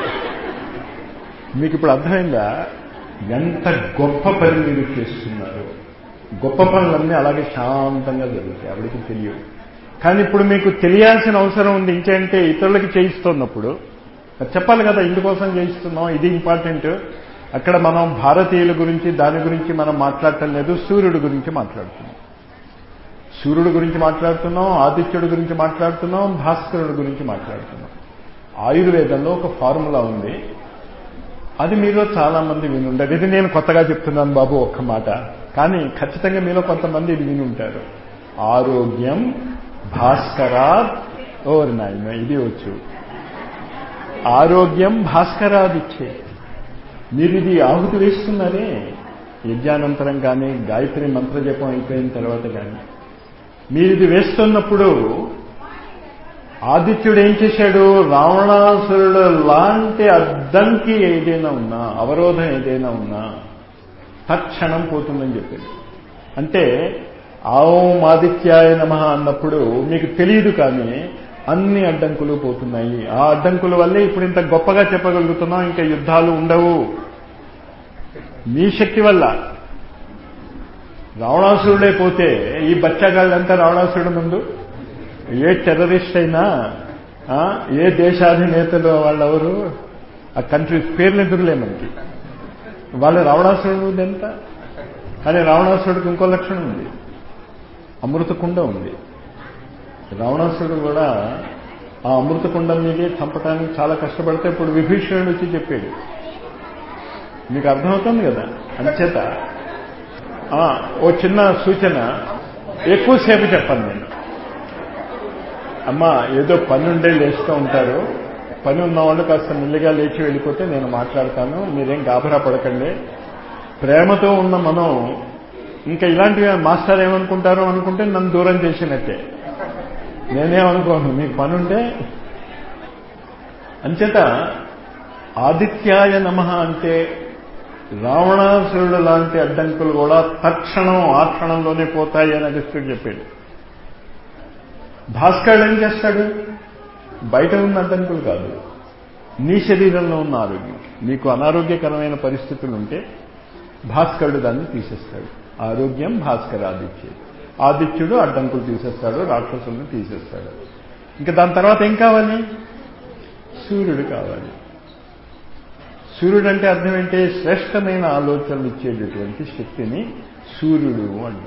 మీకు ఇప్పుడు అర్థమైందా ఎంత గొప్ప పని మీరు చేస్తున్నారు గొప్ప పనులన్నీ అలాగే శాంతంగా జరుగుతాయి ఆవిడకి తెలియవు కానీ ఇప్పుడు మీకు తెలియాల్సిన అవసరం ఉంది ఇంకేంటే ఇతరులకి చేయిస్తున్నప్పుడు చెప్పాలి కదా ఇందుకోసం చేయిస్తున్నాం ఇది ఇంపార్టెంట్ అక్కడ మనం భారతీయుల గురించి దాని గురించి మనం మాట్లాడటం లేదు సూర్యుడి గురించి మాట్లాడుతున్నాం సూర్యుడి గురించి మాట్లాడుతున్నాం ఆదిత్యుడి గురించి మాట్లాడుతున్నాం భాస్కరుడి గురించి మాట్లాడుతున్నాం ఆయుర్వేదంలో ఒక ఫార్ములా ఉంది అది మీలో చాలా మంది వినుంటారు ఇది నేను కొత్తగా చెప్తున్నాను బాబు ఒక్క మాట కానీ ఖచ్చితంగా మీలో కొంతమంది ఇది వినుంటారు ఆరోగ్యం భాస్కరాద్ ఓర్ నాయన ఇది వచ్చు ఆరోగ్యం భాస్కరాద్ ఇచ్చే మీరు ఇది ఆహుతి వేస్తున్నారే యజ్ఞానంతరం కానీ గాయత్రి మంత్ర జపం అయిపోయిన తర్వాత కానీ మీరు ఇది వేస్తున్నప్పుడు ఆదిత్యుడు ఏం చేశాడు రావణాసురుడు లాంటి అద్దంకి ఏదైనా ఉన్నా అవరోధం ఏదైనా ఉన్నా తక్షణం పోతుందని చెప్పాడు అంటే ఆవం ఆదిత్యాయ నమ అన్నప్పుడు మీకు తెలియదు కానీ అన్ని అడ్డంకులు పోతున్నాయి ఆ అడ్డంకుల వల్లే ఇప్పుడు ఇంత గొప్పగా చెప్పగలుగుతున్నాం ఇంకా యుద్ధాలు ఉండవు మీ శక్తి వల్ల రావణాసురుడే పోతే ఈ బచ్చగాళ్ళంతా రావణాసురుడు ముందు ఏ టెర్రరిస్ట్ అయినా ఆ, ఏ దేశాధినేతలు వాళ్ళెవరు ఆ కంట్రీస్ పేర్లు ఎదురులే మనకి వాళ్ళు రావణాసురుడు ఎంత కానీ రావణాసురుడికి ఇంకో లక్షణం ఉంది అమృత కుండ ఉంది రావణాసురుడు కూడా ఆ అమృత కుండం మీదే చంపడానికి చాలా కష్టపడితే ఇప్పుడు విభీషణుడు వచ్చి చెప్పాడు మీకు అర్థమవుతుంది కదా అంచేత ఆ, ఓ చిన్న సూచన ఎక్కువసేపు చెప్పను నేను అమ్మా ఏదో పని ఉండే లేస్తూ ఉంటారు పని ఉన్న వాళ్ళు కాస్త మెల్లిగా లేచి వెళ్ళిపోతే నేను మాట్లాడతాను మీరేం గాబరా పడకండి ప్రేమతో ఉన్న మనం ఇంకా ఇలాంటివి మాస్టర్ ఏమనుకుంటారో అనుకుంటే నన్ను దూరం చేసినట్టే నేనేమనుకోను మీకు పని ఉంటే అంచేత ఆదిత్యాయ నమ అంటే రావణాసురుడు లాంటి అడ్డంకులు కూడా తక్షణం ఆ క్షణంలోనే పోతాయి అని అధిష్ఠుడు చెప్పాడు భాస్కరుడు ఏం చేస్తాడు బయట ఉన్న అడ్డంకులు కాదు నీ శరీరంలో ఉన్న ఆరోగ్యం నీకు అనారోగ్యకరమైన పరిస్థితులు ఉంటే భాస్కరుడు దాన్ని తీసేస్తాడు ఆరోగ్యం భాస్కరాదిత్యుడు ఆదిత్యుడు అడ్డంకులు తీసేస్తాడు రాక్షసులను తీసేస్తాడు ఇంకా దాని తర్వాత ఏం కావాలి సూర్యుడు కావాలి సూర్యుడు అంటే అర్థం ఏంటి శ్రేష్టమైన ఆలోచనలు ఇచ్చేటటువంటి శక్తిని సూర్యుడు అంటాం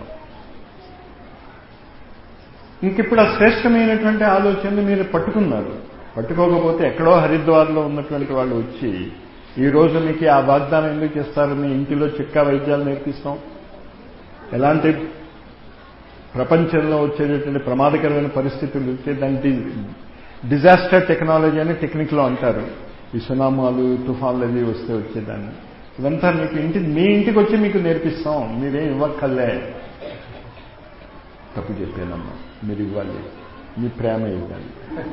ఇంకిప్పుడు ఆ శ్రేష్టమైనటువంటి ఆలోచనలు మీరు పట్టుకున్నారు పట్టుకోకపోతే ఎక్కడో హరిద్వార్లో ఉన్నటువంటి వాళ్ళు వచ్చి ఈ రోజు మీకు ఆ వాగ్దానం ఎందుకు చేస్తారు మీ ఇంటిలో చిక్కా వైద్యాలు నేర్పిస్తాం ఎలాంటి ప్రపంచంలో వచ్చేటటువంటి ప్రమాదకరమైన పరిస్థితులు ఉంటే దాన్ని డిజాస్టర్ టెక్నాలజీ అని టెక్నిక్లో అంటారు ఈ సునామాలు తుఫాన్లు అవి వస్తే వచ్చేదాన్ని ఇదంతా మీకు ఇంటి మీ ఇంటికి వచ్చి మీకు నేర్పిస్తాం మీరేం ఇవ్వక్కర్లే తప్పు చెప్పానమ్మా మీరు ఇవ్వాలి మీ ప్రేమ ఇవ్వాలి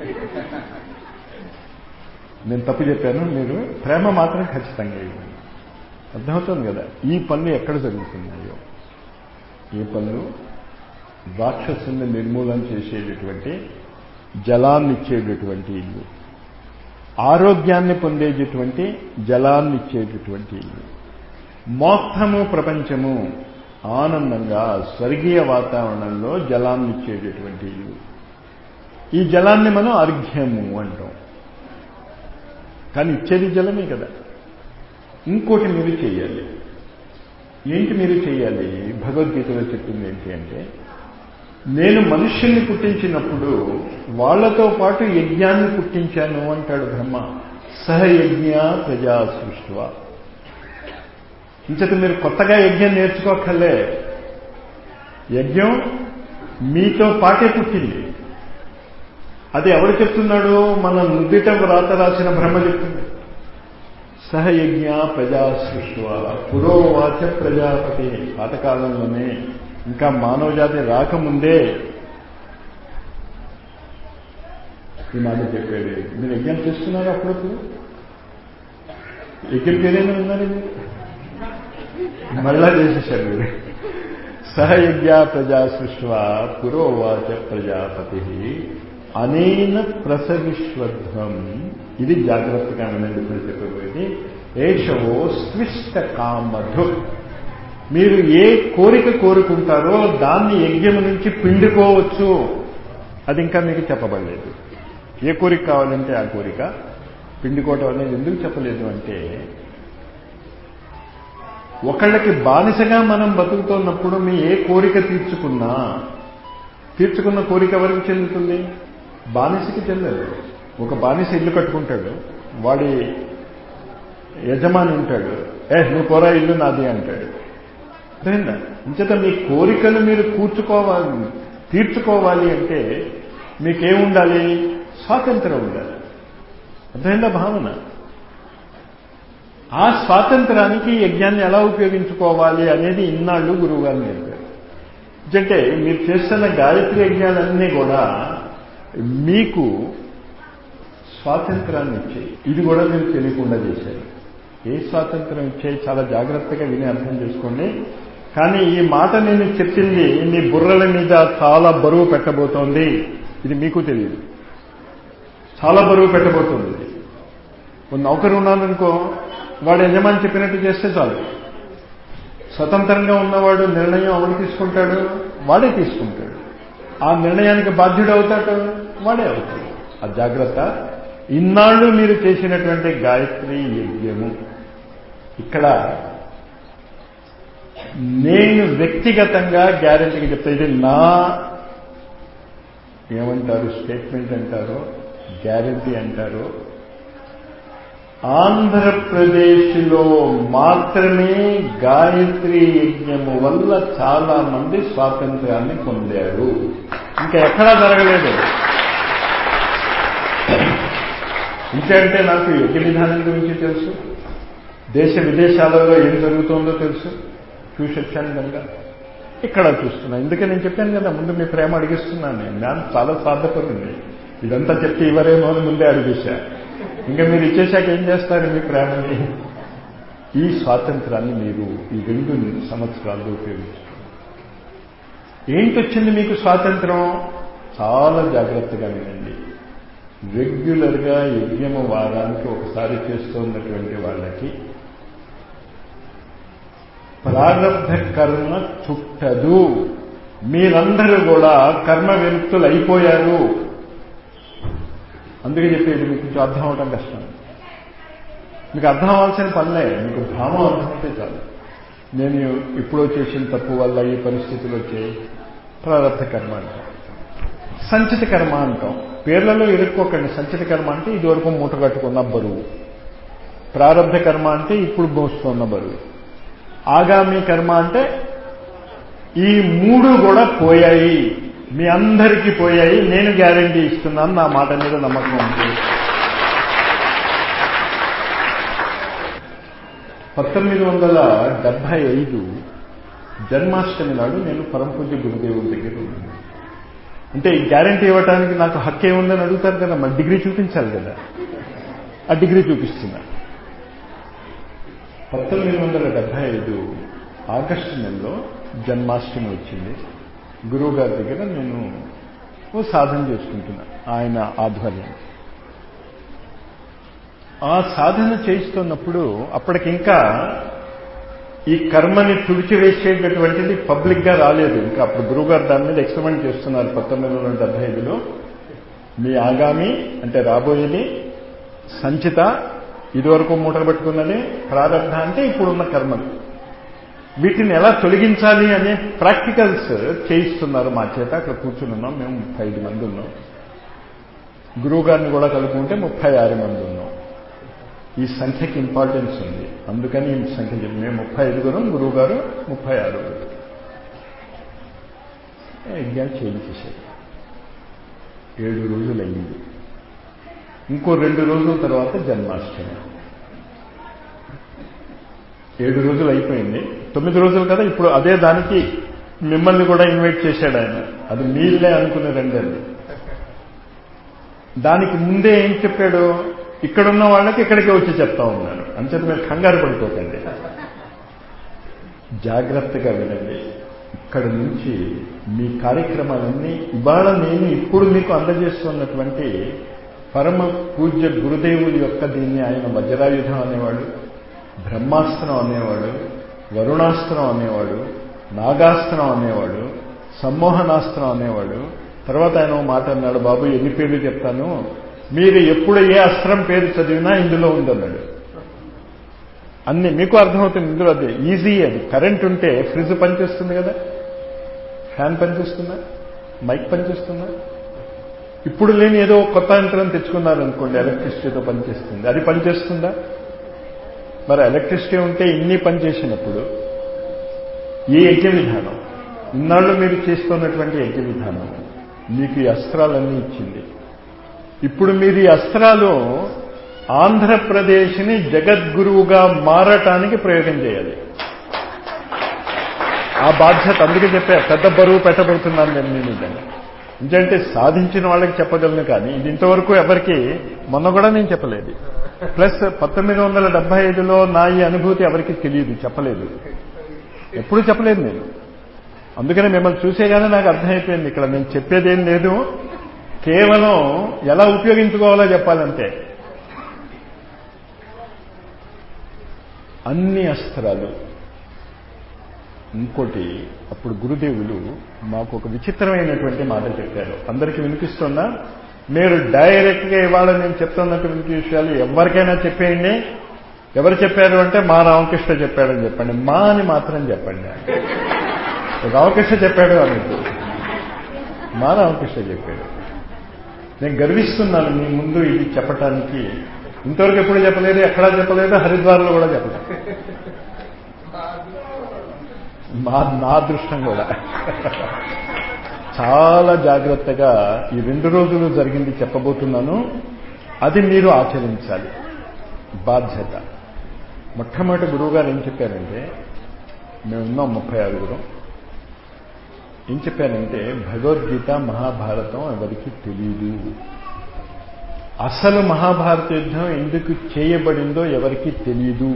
నేను తప్పు చెప్పాను మీరు ప్రేమ మాత్రం ఖచ్చితంగా ఇవ్వండి అర్థమవుతుంది కదా ఈ పనులు ఎక్కడ జరుగుతున్నాయో ఈ పనులు రాక్షసుని నిర్మూలన చేసేటటువంటి జలాన్ని ఇచ్చేటటువంటి ఇల్లు ఆరోగ్యాన్ని పొందేటటువంటి జలాన్ని ఇచ్చేటటువంటి ఇల్లు మొత్తము ప్రపంచము ఆనందంగా స్వర్గీయ వాతావరణంలో జలాన్ని ఇచ్చేటటువంటి ఇల్లు ఈ జలాన్ని మనం అర్ఘ్యము అంటాం కానీ ఇచ్చేది జలమే కదా ఇంకోటి మీరు చేయాలి ఏంటి మీరు చేయాలి భగవద్గీతలో చెప్పింది ఏంటి అంటే నేను మనుష్యుల్ని పుట్టించినప్పుడు వాళ్లతో పాటు యజ్ఞాన్ని పుట్టించాను అంటాడు బ్రహ్మ సహయజ్ఞ ప్రజా సృష్టివ ఇంచట మీరు కొత్తగా యజ్ఞం నేర్చుకోకలే యజ్ఞం మీతో పాటే పుట్టింది అది ఎవడు చెప్తున్నాడు మన నుదిట వ్రాత రాసిన బ్రహ్మ చెప్తుంది సహయజ్ఞ ప్రజా సృష్టివ పురోవాచ ప్రజాపతి పాతకాలంలోనే ఇంకా మానవ జాతి రాకముందే ఈ మాట చెప్పాడు మీరు యజ్ఞం చేస్తున్నారు అప్పుడప్పుడు యజ్ఞం పేరేనా ఉన్నారు మీరు మళ్ళా చేసేసారు మీరు సహయజ్ఞ ప్రజా సృష్వ పురోవాచ ప్రజాపతి అనేన ప్రసవిశ్వధ్వం ఇది జాగ్రత్తగా వినండి ఇప్పుడు చెప్పబోయేది ఏషవో స్విష్ట కామధు మీరు ఏ కోరిక కోరుకుంటారో దాన్ని యజ్ఞము నుంచి పిండుకోవచ్చు అది ఇంకా మీకు చెప్పబడలేదు ఏ కోరిక కావాలంటే ఆ కోరిక పిండుకోవటం అనేది ఎందుకు చెప్పలేదు అంటే ఒకళ్ళకి బానిసగా మనం బతుకుతున్నప్పుడు మీ ఏ కోరిక తీర్చుకున్నా తీర్చుకున్న కోరిక ఎవరికి చెందుతుంది బానిసకి చెందదు ఒక బానిస ఇల్లు కట్టుకుంటాడు వాడి యజమాని ఉంటాడు ఏ నువ్వు పోరా ఇల్లు నాది అంటాడు అర్థమైందా ఇంచేత మీ కోరికలు మీరు కూర్చుకోవాలి తీర్చుకోవాలి అంటే మీకేముండాలి స్వాతంత్రం ఉండాలి అర్థమైందా భావన ఆ స్వాతంత్రానికి యజ్ఞాన్ని ఎలా ఉపయోగించుకోవాలి అనేది ఇన్నాళ్ళు గురువుగారు నేర్పారు అంటే మీరు చేస్తున్న గాయత్రి యజ్ఞాలన్నీ కూడా మీకు స్వాతంత్రాన్ని ఇచ్చాయి ఇది కూడా మీరు తెలియకుండా చేశారు ఏ స్వాతంత్రం ఇచ్చాయి చాలా జాగ్రత్తగా విని అర్థం చేసుకోండి కానీ ఈ మాట నేను చెప్పింది మీ బుర్రల మీద చాలా బరువు పెట్టబోతోంది ఇది మీకు తెలియదు చాలా బరువు పెట్టబోతోంది ఇది ఒక నౌకరు ఉన్నాడనుకో వాడు యజమాని చెప్పినట్టు చేస్తే చాలు స్వతంత్రంగా ఉన్నవాడు నిర్ణయం ఎవరు తీసుకుంటాడు వాడే తీసుకుంటాడు ఆ నిర్ణయానికి బాధ్యుడు అవుతాడు వాడే అవుతాడు ఆ జాగ్రత్త ఇన్నాళ్ళు మీరు చేసినటువంటి గాయత్రి యజ్ఞము ఇక్కడ నేను వ్యక్తిగతంగా గ్యారెంటీగా చెప్తా ఇది నా ఏమంటారు స్టేట్మెంట్ అంటారో గ్యారెంటీ అంటారో ఆంధ్రప్రదేశ్లో మాత్రమే గాయత్రి యజ్ఞము వల్ల చాలా మంది స్వాతంత్ర్యాన్ని పొందారు ఇంకా ఎక్కడా జరగలేదు ఇంకంటే నాకు యజ్ఞ విధానం గురించి తెలుసు దేశ విదేశాలలో ఏం జరుగుతుందో తెలుసు చూసి వచ్చాను కనుక ఇక్కడ చూస్తున్నా ఎందుకే నేను చెప్పాను కదా ముందు మీ ప్రేమ అడిగిస్తున్నాను నేను దాని చాలా స్వార్థపడింది ఇదంతా చెప్తే ఇవరేమో అని ముందే అడిగేశా ఇంకా మీరు ఇచ్చేశాక ఏం చేస్తారు మీ ప్రేమని ఈ స్వాతంత్రాన్ని మీరు ఈ రెండు సంవత్సరాల్లో ఉపయోగించుకోండి ఏంటి వచ్చింది మీకు స్వాతంత్రం చాలా జాగ్రత్తగా వినండి రెగ్యులర్గా యజ్ఞము వారానికి ఒకసారి చేస్తున్నటువంటి వాళ్ళకి ప్రారంభ కర్మ చుట్టదు మీరందరూ కూడా కర్మ విముక్తులు అయిపోయారు అందుకే చెప్పేది మీకు కొంచెం అర్థం అవటం కష్టం మీకు అర్థం అవ్వాల్సిన పనిలే మీకు భావం అర్థమైతే చాలు నేను ఇప్పుడో చేసిన తప్పు వల్ల ఈ పరిస్థితులు వచ్చాయి ప్రారంభ కర్మ అంటాం సంచిత కర్మ అంటాం పేర్లలో ఇరుక్కోకండి సంచిత కర్మ అంటే ఇదివరకు మూట కట్టుకున్న బరువు ప్రారంభ కర్మ అంటే ఇప్పుడు మోస్తున్న బరువు ఆగామి కర్మ అంటే ఈ మూడు కూడా పోయాయి మీ అందరికీ పోయాయి నేను గ్యారంటీ ఇస్తున్నాను నా మాట మీద నమ్మకం ఉంది పంతొమ్మిది వందల డెబ్భై ఐదు జన్మాష్టమి నాడు నేను పరమపూజ్య గురుదేవుల దగ్గర ఉన్నాను అంటే ఈ గ్యారంటీ ఇవ్వడానికి నాకు హక్కు ఏముందని అడుగుతారు కదా మరి డిగ్రీ చూపించాలి కదా ఆ డిగ్రీ చూపిస్తున్నా పంతొమ్మిది వందల డెబ్బై ఐదు ఆగస్టు నెలలో జన్మాష్టమి వచ్చింది గురువు గారి దగ్గర నేను ఓ సాధన చేసుకుంటున్నా ఆయన ఆధ్వర్యం ఆ సాధన చేస్తున్నప్పుడు అప్పటికింకా ఈ కర్మని తుడిచివేసేటటువంటిది పబ్లిక్గా రాలేదు ఇంకా అప్పుడు గురువుగారు దాని మీద ఎక్స్పెరిమెంట్ చేస్తున్నారు పంతొమ్మిది వందల డెబ్బై ఐదులో మీ ఆగామి అంటే రాబోయేది సంచిత ఇదివరకు మూటలు పెట్టుకున్నది ప్రారంభ అంటే ఇప్పుడున్న కర్మలు వీటిని ఎలా తొలగించాలి అనే ప్రాక్టికల్స్ చేయిస్తున్నారు మా చేత అక్కడ కూర్చుని ఉన్నాం మేము ముప్పై ఐదు మంది ఉన్నాం గురువు గారిని కూడా కలుపుకుంటే ముప్పై ఆరు మంది ఉన్నాం ఈ సంఖ్యకి ఇంపార్టెన్స్ ఉంది అందుకని ఈ సంఖ్య చెప్పి మేము ముప్పై ఐదుగురం గురువు గారు ముప్పై ఆరుగురు యజ్ఞాలు చేయించేశారు ఏడు రోజులు అయ్యింది ఇంకో రెండు రోజుల తర్వాత జన్మాష్టమి ఏడు రోజులు అయిపోయింది తొమ్మిది రోజులు కదా ఇప్పుడు అదే దానికి మిమ్మల్ని కూడా ఇన్వైట్ చేశాడు ఆయన అది మీరులే అనుకునే రెండేళ్ళు దానికి ముందే ఏం చెప్పాడు ఇక్కడున్న వాళ్ళకి ఇక్కడికే వచ్చి చెప్తా ఉన్నాను అంచేత మీరు కంగారు పడిపోకండి జాగ్రత్తగా వినండి ఇక్కడ నుంచి మీ కార్యక్రమాలన్నీ ఇవాళ నేను ఇప్పుడు మీకు అందజేస్తున్నటువంటి పరమ పూజ్య గురుదేవుడి యొక్క దీన్ని ఆయన వజ్రాయుధం అనేవాడు బ్రహ్మాస్త్రం అనేవాడు వరుణాస్త్రం అనేవాడు నాగాస్త్రం అనేవాడు సమ్మోహనాస్త్రం అనేవాడు తర్వాత ఆయన ఓ మాట అన్నాడు బాబు ఎన్ని పేర్లు చెప్తాను మీరు ఎప్పుడు ఏ అస్త్రం పేరు చదివినా ఇందులో ఉందన్నాడు అన్ని మీకు అర్థమవుతుంది ఇందులో అదే ఈజీ అది కరెంట్ ఉంటే ఫ్రిడ్జ్ పనిచేస్తుంది కదా ఫ్యాన్ పనిచేస్తుందా మైక్ పనిచేస్తుందా ఇప్పుడు లేని ఏదో కొత్త యంత్రం తెచ్చుకున్నారనుకోండి ఎలక్ట్రిసిటీతో పనిచేస్తుంది అది పనిచేస్తుందా మరి ఎలక్ట్రిసిటీ ఉంటే ఇన్ని పనిచేసినప్పుడు ఈ యజ్ఞ విధానం ఇన్నాళ్ళు మీరు చేస్తున్నటువంటి యజ్ఞ విధానం మీకు ఈ అస్త్రాలన్నీ ఇచ్చింది ఇప్పుడు మీరు ఈ అస్త్రాలు ఆంధ్రప్రదేశ్ని జగద్గురువుగా మారటానికి ప్రయోగం చేయాలి ఆ బాధ్యత అందుకే చెప్పా పెద్ద బరువు పెట్టబడుతున్నాను నేను మీ మీద ఎందుకంటే సాధించిన వాళ్ళకి చెప్పగలను కానీ ఇది ఇంతవరకు ఎవరికి మొన్న కూడా నేను చెప్పలేదు ప్లస్ పంతొమ్మిది వందల డెబ్బై ఐదులో నా ఈ అనుభూతి ఎవరికి తెలియదు చెప్పలేదు ఎప్పుడు చెప్పలేదు నేను అందుకని మిమ్మల్ని చూసేగానే నాకు అర్థమైపోయింది ఇక్కడ నేను చెప్పేదేం లేదు కేవలం ఎలా ఉపయోగించుకోవాలో చెప్పాలంటే అన్ని అస్త్రాలు ఇంకోటి అప్పుడు గురుదేవులు మాకు ఒక విచిత్రమైనటువంటి మాట చెప్పారు అందరికీ వినిపిస్తుందా మీరు డైరెక్ట్గా ఇవాళ నేను చెప్తున్నటువంటి విషయాలు ఎవరికైనా చెప్పేయండి ఎవరు చెప్పారు అంటే మా రామకృష్ణ చెప్పాడని చెప్పండి మా అని మాత్రం చెప్పండి రామకృష్ణ చెప్పాడు అని మా రామకృష్ణ చెప్పాడు నేను గర్విస్తున్నాను మీ ముందు ఇది చెప్పటానికి ఇంతవరకు ఎప్పుడు చెప్పలేదు ఎక్కడా చెప్పలేదు హరిద్వార్లో కూడా చెప్పలేదు మా నా అదృష్టం కూడా చాలా జాగ్రత్తగా ఈ రెండు రోజులు జరిగింది చెప్పబోతున్నాను అది మీరు ఆచరించాలి బాధ్యత మొట్టమొదటి గురువుగారు ఏం చెప్పారంటే మేమున్నాం ముప్పై ఆరుగురం ఏం చెప్పారంటే భగవద్గీత మహాభారతం ఎవరికి తెలియదు అసలు మహాభారత యుద్ధం ఎందుకు చేయబడిందో ఎవరికి తెలియదు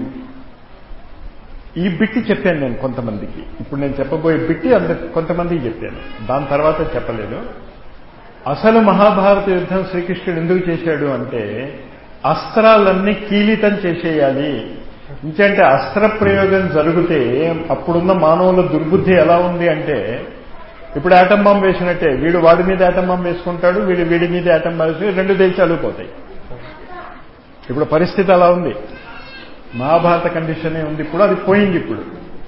ఈ బిట్టి చెప్పాను నేను కొంతమందికి ఇప్పుడు నేను చెప్పబోయే బిట్టి అందరికి కొంతమందికి చెప్పాను దాని తర్వాత చెప్పలేదు అసలు మహాభారత యుద్ధం శ్రీకృష్ణుడు ఎందుకు చేశాడు అంటే అస్త్రాలన్నీ కీలితం చేసేయాలి ఇంకంటే అస్త్ర ప్రయోగం జరిగితే అప్పుడున్న మానవుల దుర్బుద్ధి ఎలా ఉంది అంటే ఇప్పుడు ఆటం బాంబు వేసినట్టే వీడు వాడి మీద ఆటం బాంబు వేసుకుంటాడు వీడు వీడి మీద ఆటం బాంబు వేసుకుని రెండు దేశాలు పోతాయి ఇప్పుడు పరిస్థితి అలా ఉంది మహాభారత కండిషనే ఉంది ఇప్పుడు అది పోయింది ఇప్పుడు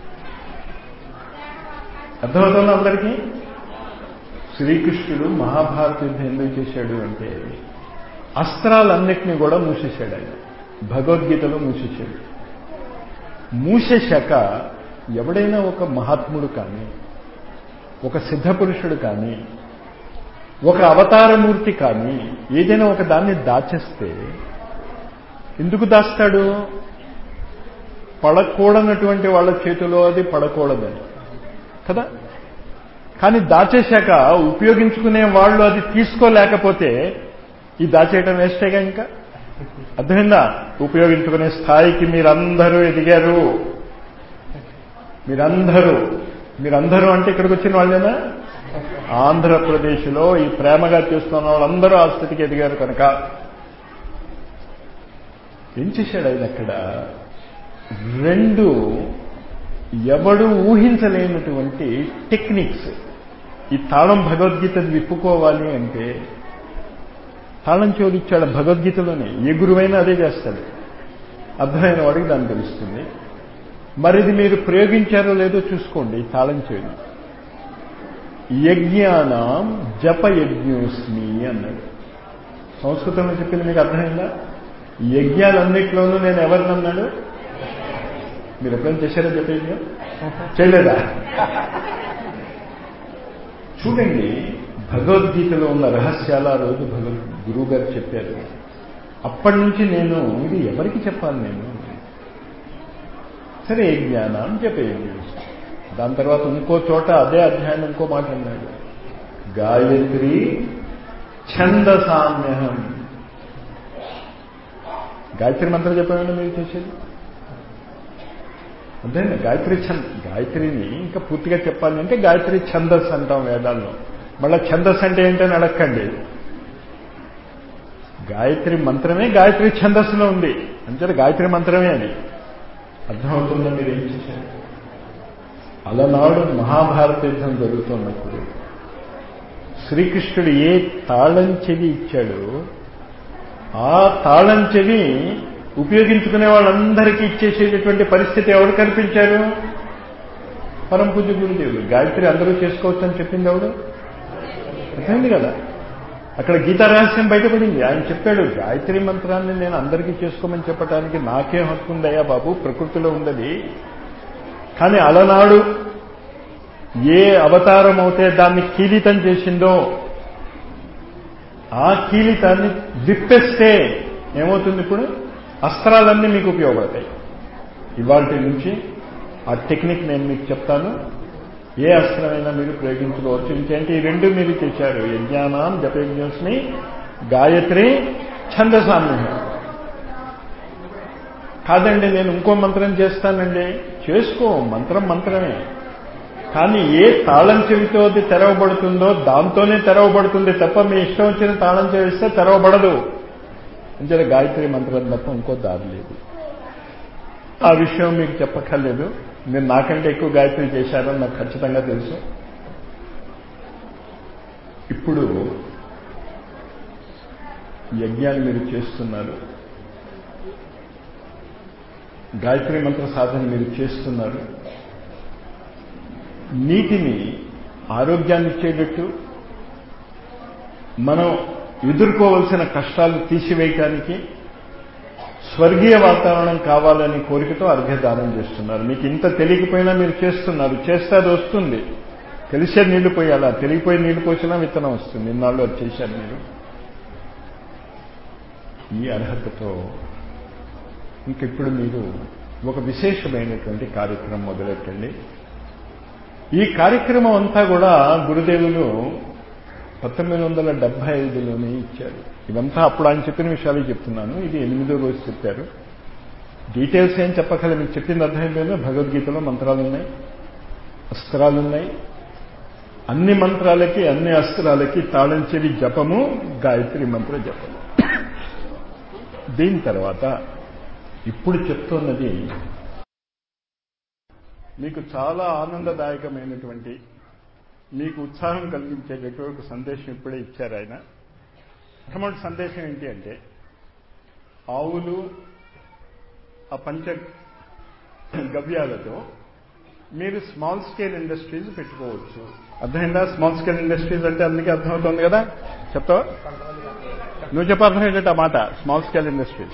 అర్థమవుతుంది అందరికీ శ్రీకృష్ణుడు మహాభారత యుద్ధం ఎందుకు చేశాడు అంటే అస్త్రాలన్నిటినీ కూడా మూసేశాడు ఆయన భగవద్గీతలో మూసేశాడు మూసేశాక ఎవడైనా ఒక మహాత్ముడు కానీ ఒక సిద్ధపురుషుడు కానీ ఒక అవతారమూర్తి కానీ ఏదైనా ఒక దాన్ని దాచేస్తే ఎందుకు దాస్తాడు పడకూడనటువంటి వాళ్ళ చేతిలో అది పడకూడదని కదా కానీ దాచేశాక ఉపయోగించుకునే వాళ్ళు అది తీసుకోలేకపోతే ఈ దాచేయటం వేస్తేగా ఇంకా అర్థమైందా ఉపయోగించుకునే స్థాయికి మీరందరూ ఎదిగారు మీరందరూ మీరందరూ అంటే ఇక్కడికి వచ్చిన వాళ్ళేనా ఆంధ్రప్రదేశ్లో ఈ ప్రేమగా చేస్తున్న వాళ్ళందరూ ఆ స్థితికి ఎదిగారు కనుక ఏం చేశాడు ఆయన అక్కడ రెండు ఎవడు ఊహించలేనటువంటి టెక్నిక్స్ ఈ తాళం భగవద్గీత విప్పుకోవాలి అంటే తాళం చెవులిచ్చాడు భగవద్గీతలోనే ఏ గురువైనా అదే చేస్తాడు అర్థమైన వాడికి దాన్ని తెలుస్తుంది మరిది మీరు ప్రయోగించారో లేదో చూసుకోండి తాళం చెవిని యజ్ఞానం జప యజ్ఞోస్మి అన్నాడు సంస్కృతంలో చెప్పింది మీకు అర్థమైందా యజ్ఞాలన్నిట్లోనూ నేను ఎవరినన్నాడు మీరు ఎప్పుడైనా చేశారో చెప్పేది చేయలేదా చూడండి భగవద్గీతలో ఉన్న రహస్యాలు ఆ రోజు భగవద్ గురువు గారు చెప్పారు అప్పటి నుంచి నేను ఇది ఎవరికి చెప్పాలి నేను సరే ఏ జ్ఞానం చెప్పేయండి దాని తర్వాత ఇంకో చోట అదే అధ్యాయం ఇంకో మాట అన్నాడు గాయత్రి ఛందసామ్యహం గాయత్రి మంత్రం చెప్పామని మీరు చేసేది అంతే గాయత్రి ఛంద్ గాయత్రిని ఇంకా పూర్తిగా చెప్పాలి అంటే గాయత్రి ఛందస్ అంటాం వేదాల్లో మళ్ళీ ఛందస్ అంటే ఏంటని అడగండి గాయత్రి మంత్రమే గాయత్రి ఛందస్సులో ఉంది అంటే గాయత్రి మంత్రమే అది అర్థమవుతుందో మీరు ఏం చేశారు అలనాడు మహాభారత యుద్ధం జరుగుతున్నప్పుడు శ్రీకృష్ణుడు ఏ తాళం చెవి ఇచ్చాడో ఆ తాళం చెవి ఉపయోగించుకునే వాళ్ళందరికీ ఇచ్చేసేటటువంటి పరిస్థితి ఎవరు కల్పించారు పరమ పూజ్య గురుదేవుడు గాయత్రి అందరూ చేసుకోవచ్చు అని చెప్పింది ఎవడు అర్థమైంది కదా అక్కడ గీతా రహస్యం బయటపడింది ఆయన చెప్పాడు గాయత్రి మంత్రాన్ని నేను అందరికీ చేసుకోమని చెప్పడానికి నాకేం హక్కు ఉందయ్యా బాబు ప్రకృతిలో ఉండదు కానీ అలనాడు ఏ అవతారం అయితే దాన్ని కీలితం చేసిందో ఆ కీలితాన్ని విప్పేస్తే ఏమవుతుంది ఇప్పుడు అస్త్రాలన్నీ మీకు ఉపయోగపడతాయి ఇవాళ నుంచి ఆ టెక్నిక్ నేను మీకు చెప్తాను ఏ అస్త్రమైనా మీరు ప్రయోగించుకోవచ్చు ఇంకేంటి ఈ రెండు మీరు చేశారు యజ్ఞానం జపయజ్ఞస్ని గాయత్రి ఛందసామ్యం కాదండి నేను ఇంకో మంత్రం చేస్తానండి చేసుకో మంత్రం మంత్రమే కానీ ఏ తాళం చెవితో అది తెరవబడుతుందో దాంతోనే తెరవబడుతుంది తప్ప మీ ఇష్టం వచ్చిన తాళం చెవిస్తే తెరవబడదు అంటే గాయత్రి మంత్రం తప్ప ఇంకో దారి లేదు ఆ విషయం మీకు చెప్పక్కర్లేదు మీరు నాకంటే ఎక్కువ గాయత్రి చేశారని నాకు ఖచ్చితంగా తెలుసు ఇప్పుడు యజ్ఞాన్ని మీరు చేస్తున్నారు గాయత్రి మంత్ర సాధన మీరు చేస్తున్నారు నీటిని ఆరోగ్యాన్ని ఇచ్చేటట్టు మనం ఎదుర్కోవలసిన కష్టాలు తీసివేయటానికి స్వర్గీయ వాతావరణం కావాలని కోరికతో అర్ఘ్యదానం చేస్తున్నారు మీకు ఇంత తెలియకపోయినా మీరు చేస్తున్నారు చేస్తే అది వస్తుంది తెలిసే నీళ్లు పోయాలా తెలియపోయి నీళ్లు పోసినా విత్తనం వస్తుంది ఇన్నాళ్ళు అది చేశారు మీరు ఈ అర్హతతో ఇంకిప్పుడు మీరు ఒక విశేషమైనటువంటి కార్యక్రమం మొదలెట్టండి ఈ కార్యక్రమం అంతా కూడా గురుదేవులు పంతొమ్మిది వందల డెబ్బై ఐదులోనే ఇచ్చారు ఇదంతా అప్పుడు ఆయన చెప్పిన విషయాలు చెప్తున్నాను ఇది ఎనిమిదో రోజు చెప్పారు డీటెయిల్స్ ఏం చెప్పగల మీకు చెప్పింది అర్థమైందేమో భగవద్గీతలో మంత్రాలు ఉన్నాయి అస్త్రాలు ఉన్నాయి అన్ని మంత్రాలకి అన్ని అస్త్రాలకి తాళం చెవి జపము గాయత్రి మంత్ర జపము దీని తర్వాత ఇప్పుడు చెప్తున్నది మీకు చాలా ఆనందదాయకమైనటువంటి మీకు ఉత్సాహం కలిగించేటటువంటి ఒక సందేశం ఇప్పుడే ఇచ్చారు ఆయన మొట్టమొదటి సందేశం ఏంటి అంటే ఆవులు ఆ పంచ గవ్యాలతో మీరు స్మాల్ స్కేల్ ఇండస్ట్రీస్ పెట్టుకోవచ్చు అర్థమైందా స్మాల్ స్కేల్ ఇండస్ట్రీస్ అంటే అందుకే అర్థమవుతుంది కదా చెప్తావా నువ్వు చెప్ప అర్థమయ్యేట మాట స్మాల్ స్కేల్ ఇండస్ట్రీస్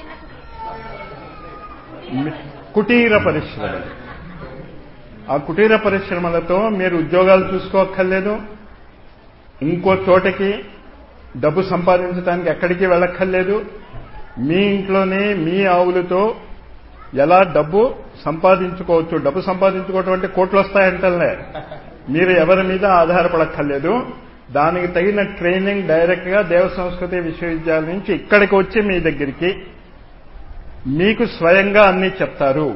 కుటీర పరిశ్రమలు ఆ కుటీర పరిశ్రమలతో మీరు ఉద్యోగాలు చూసుకోక్కర్లేదు ఇంకో చోటకి డబ్బు సంపాదించడానికి ఎక్కడికి వెళ్ళక్కర్లేదు మీ ఇంట్లోనే మీ ఆవులతో ఎలా డబ్బు సంపాదించుకోవచ్చు డబ్బు సంపాదించుకోవటం అంటే కోట్లు వస్తాయంటలే మీరు ఎవరి మీద ఆధారపడక్కర్లేదు దానికి తగిన ట్రైనింగ్ డైరెక్ట్ గా దేవ సంస్కృతి విశ్వవిద్యాలయం నుంచి ఇక్కడికి వచ్చి మీ దగ్గరికి మీకు స్వయంగా అన్ని చెప్తారు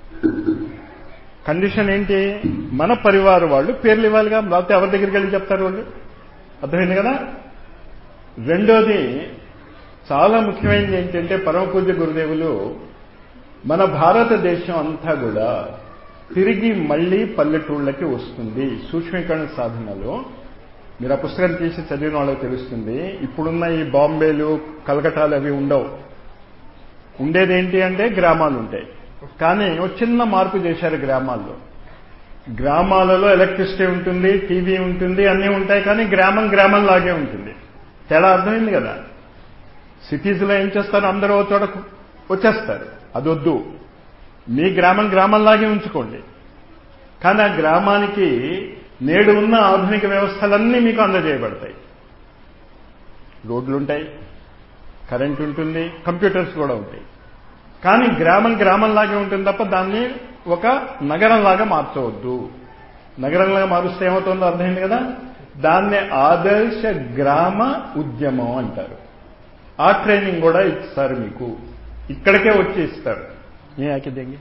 కండిషన్ ఏంటి మన పరివార వాళ్ళు పేర్లు ఇవ్వాలిగా లేకపోతే ఎవరి దగ్గరికి వెళ్ళి చెప్తారు వాళ్ళు అర్థమైంది కదా రెండోది చాలా ముఖ్యమైనది ఏంటంటే పరమ పూజ్య గురుదేవులు మన భారతదేశం అంతా కూడా తిరిగి మళ్లీ పల్లెటూళ్ళకి వస్తుంది సూక్ష్మీకరణ సాధనలో మీరు ఆ పుస్తకం తీసి చదివిన వాళ్ళకి తెలుస్తుంది ఇప్పుడున్న ఈ బాంబేలు కలకటాలు అవి ఉండవు ఉండేది ఏంటి అంటే గ్రామాలు ఉంటాయి కానీ ఒక చిన్న మార్పు చేశారు గ్రామాల్లో గ్రామాలలో ఎలక్ట్రిసిటీ ఉంటుంది టీవీ ఉంటుంది అన్నీ ఉంటాయి కానీ గ్రామం గ్రామం లాగే ఉంటుంది తేడా అర్థమైంది కదా సిటీస్లో ఏం చేస్తారు అందరూ ఒక చోట వచ్చేస్తారు అదొద్దు మీ గ్రామం గ్రామంలాగే ఉంచుకోండి కానీ ఆ గ్రామానికి నేడు ఉన్న ఆధునిక వ్యవస్థలన్నీ మీకు అందజేయబడతాయి రోడ్లుంటాయి కరెంట్ ఉంటుంది కంప్యూటర్స్ కూడా ఉంటాయి కానీ గ్రామం గ్రామంలాగే ఉంటుంది తప్ప దాన్ని ఒక నగరంలాగా మార్చవద్దు నగరంలాగా మారుస్తే ఏమవుతుందో అర్థమైంది కదా దాన్ని ఆదర్శ గ్రామ ఉద్యమం అంటారు ఆ ట్రైనింగ్ కూడా ఇస్తారు మీకు ఇక్కడికే వచ్చి ఇస్తారు ఏ ఆకిదేంగి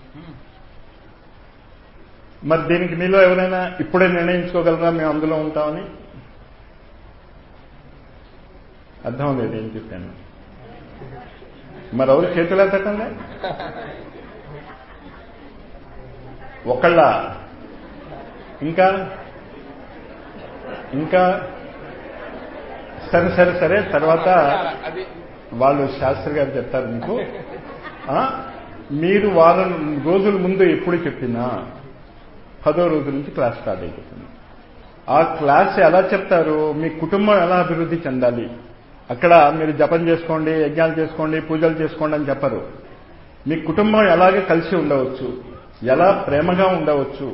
మరి దీనికి మీలో ఎవరైనా ఇప్పుడే నిర్ణయించుకోగలరా మేము అందులో ఉంటామని అర్థం లేదు ఏం చెప్పాను మరి ఎవరు చేతులు ఎత్తకండి ఒకళ్ళ ఇంకా ఇంకా సరే సరే సరే తర్వాత వాళ్ళు శాస్త్రి గారు చెప్తారు మీకు మీరు వారం రోజుల ముందు ఎప్పుడు చెప్పినా పదో రోజు నుంచి క్లాస్ స్టార్ట్ అయిపోతుంది ఆ క్లాస్ ఎలా చెప్తారు మీ కుటుంబం ఎలా అభివృద్ధి చెందాలి అక్కడ మీరు జపం చేసుకోండి యజ్ఞాలు చేసుకోండి పూజలు చేసుకోండి అని చెప్పరు మీ కుటుంబం ఎలాగే కలిసి ఉండవచ్చు ఎలా ప్రేమగా ఉండవచ్చు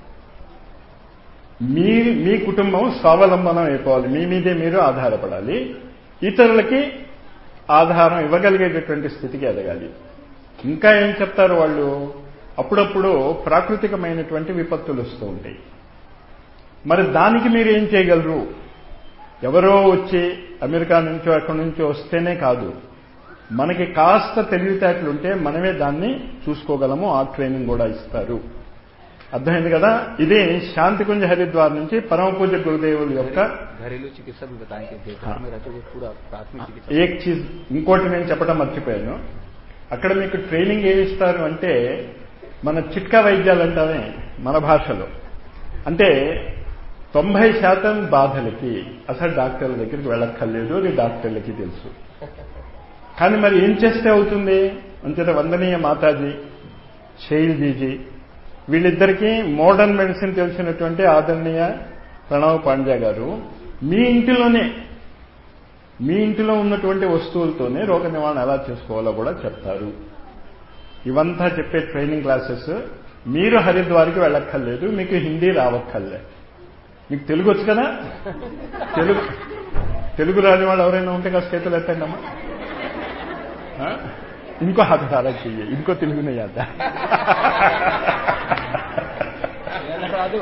మీ మీ కుటుంబం స్వావలంబనం అయిపోవాలి మీ మీదే మీరు ఆధారపడాలి ఇతరులకి ఆధారం ఇవ్వగలిగేటటువంటి స్థితికి ఎదగాలి ఇంకా ఏం చెప్తారు వాళ్ళు అప్పుడప్పుడు ప్రాకృతికమైనటువంటి విపత్తులు వస్తూ ఉంటాయి మరి దానికి మీరు ఏం చేయగలరు ఎవరో వచ్చి అమెరికా నుంచో ఎక్కడి నుంచో వస్తేనే కాదు మనకి కాస్త తెలివితేటలుంటే మనమే దాన్ని చూసుకోగలము ఆ ట్రైనింగ్ కూడా ఇస్తారు అర్థమైంది కదా ఇది శాంతికుంజ హరిద్వార్ నుంచి పరమ పూజ గురుదేవుల యొక్క घरेलू चिकित्सा भी बताएंगे देखो में रहते हुए पूरा प्राथमिक चिकित्सा ఏక్ చీజ్ ఇంకోటి నేను చెప్పడం మర్చిపోయాను అక్కడ మీకు ట్రైనింగ్ ఏమి ఇస్తారు అంటే మన చిట్కా వైద్యాలు అంటామే మన భాషలో అంటే తొంభై శాతం బాధలకి అసలు డాక్టర్ల దగ్గరికి వెళ్ళక్కర్లేదు అది డాక్టర్లకి తెలుసు కానీ మరి ఏం చేస్తే అవుతుంది అంచేత వందనీయ మాతాజీ శైల్జీజీ వీళ్ళిద్దరికీ మోడర్న్ మెడిసిన్ తెలిసినటువంటి ఆదరణీయ ప్రణవ్ పాండ్యా గారు మీ ఇంటిలోనే మీ ఇంటిలో ఉన్నటువంటి వస్తువులతోనే రోగ నివారణ ఎలా చేసుకోవాలో కూడా చెప్తారు ఇవంతా చెప్పే ట్రైనింగ్ క్లాసెస్ మీరు హరిద్వార్కి వెళ్ళక్కర్లేదు మీకు హిందీ రావక్కర్లే మీకు తెలుగు వచ్చు కదా తెలుగు తెలుగు రాని వాళ్ళు ఎవరైనా ఉంటే కాస్త చేతులు ఎత్తండి అమ్మా ఆ? ఇంకో హాथ सारा चाहिए इनको तेलुगु नहीं आता రాదు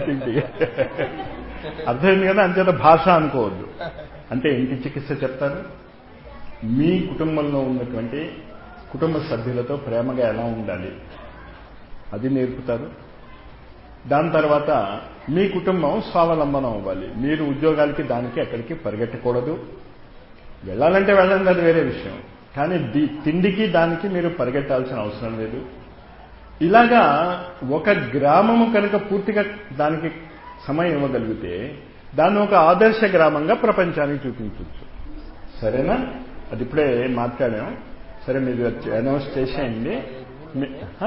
అర్థమైంది కదా అంచేత భాష అనుకోవద్దు అంటే ఇంటి చికిత్స చెప్తారు మీ కుటుంబంలో ఉన్నటువంటి కుటుంబ సభ్యులతో ప్రేమగా ఎలా ఉండాలి అది నేర్పుతారు దాని తర్వాత మీ కుటుంబం స్వావలంబనం అవ్వాలి మీరు ఉద్యోగాలకి దానికి ఎక్కడికి పరిగెట్టకూడదు వెళ్ళాలంటే వెళ్ళండి అది వేరే విషయం కానీ ది- తిండికి దానికి మీరు పరిగెట్టాల్సిన అవసరం లేదు ఇలాగా ఒక గ్రామము కనుక పూర్తిగా దానికి సమయం ఇవ్వగలిగితే దాన్ని ఒక ఆదర్శ గ్రామంగా ప్రపంచానికి చూపించవచ్చు సరేనా అది ఇప్పుడే మాట్లాడాం సరే మీరు అనౌన్స్ చేసేయండి మీ- హ?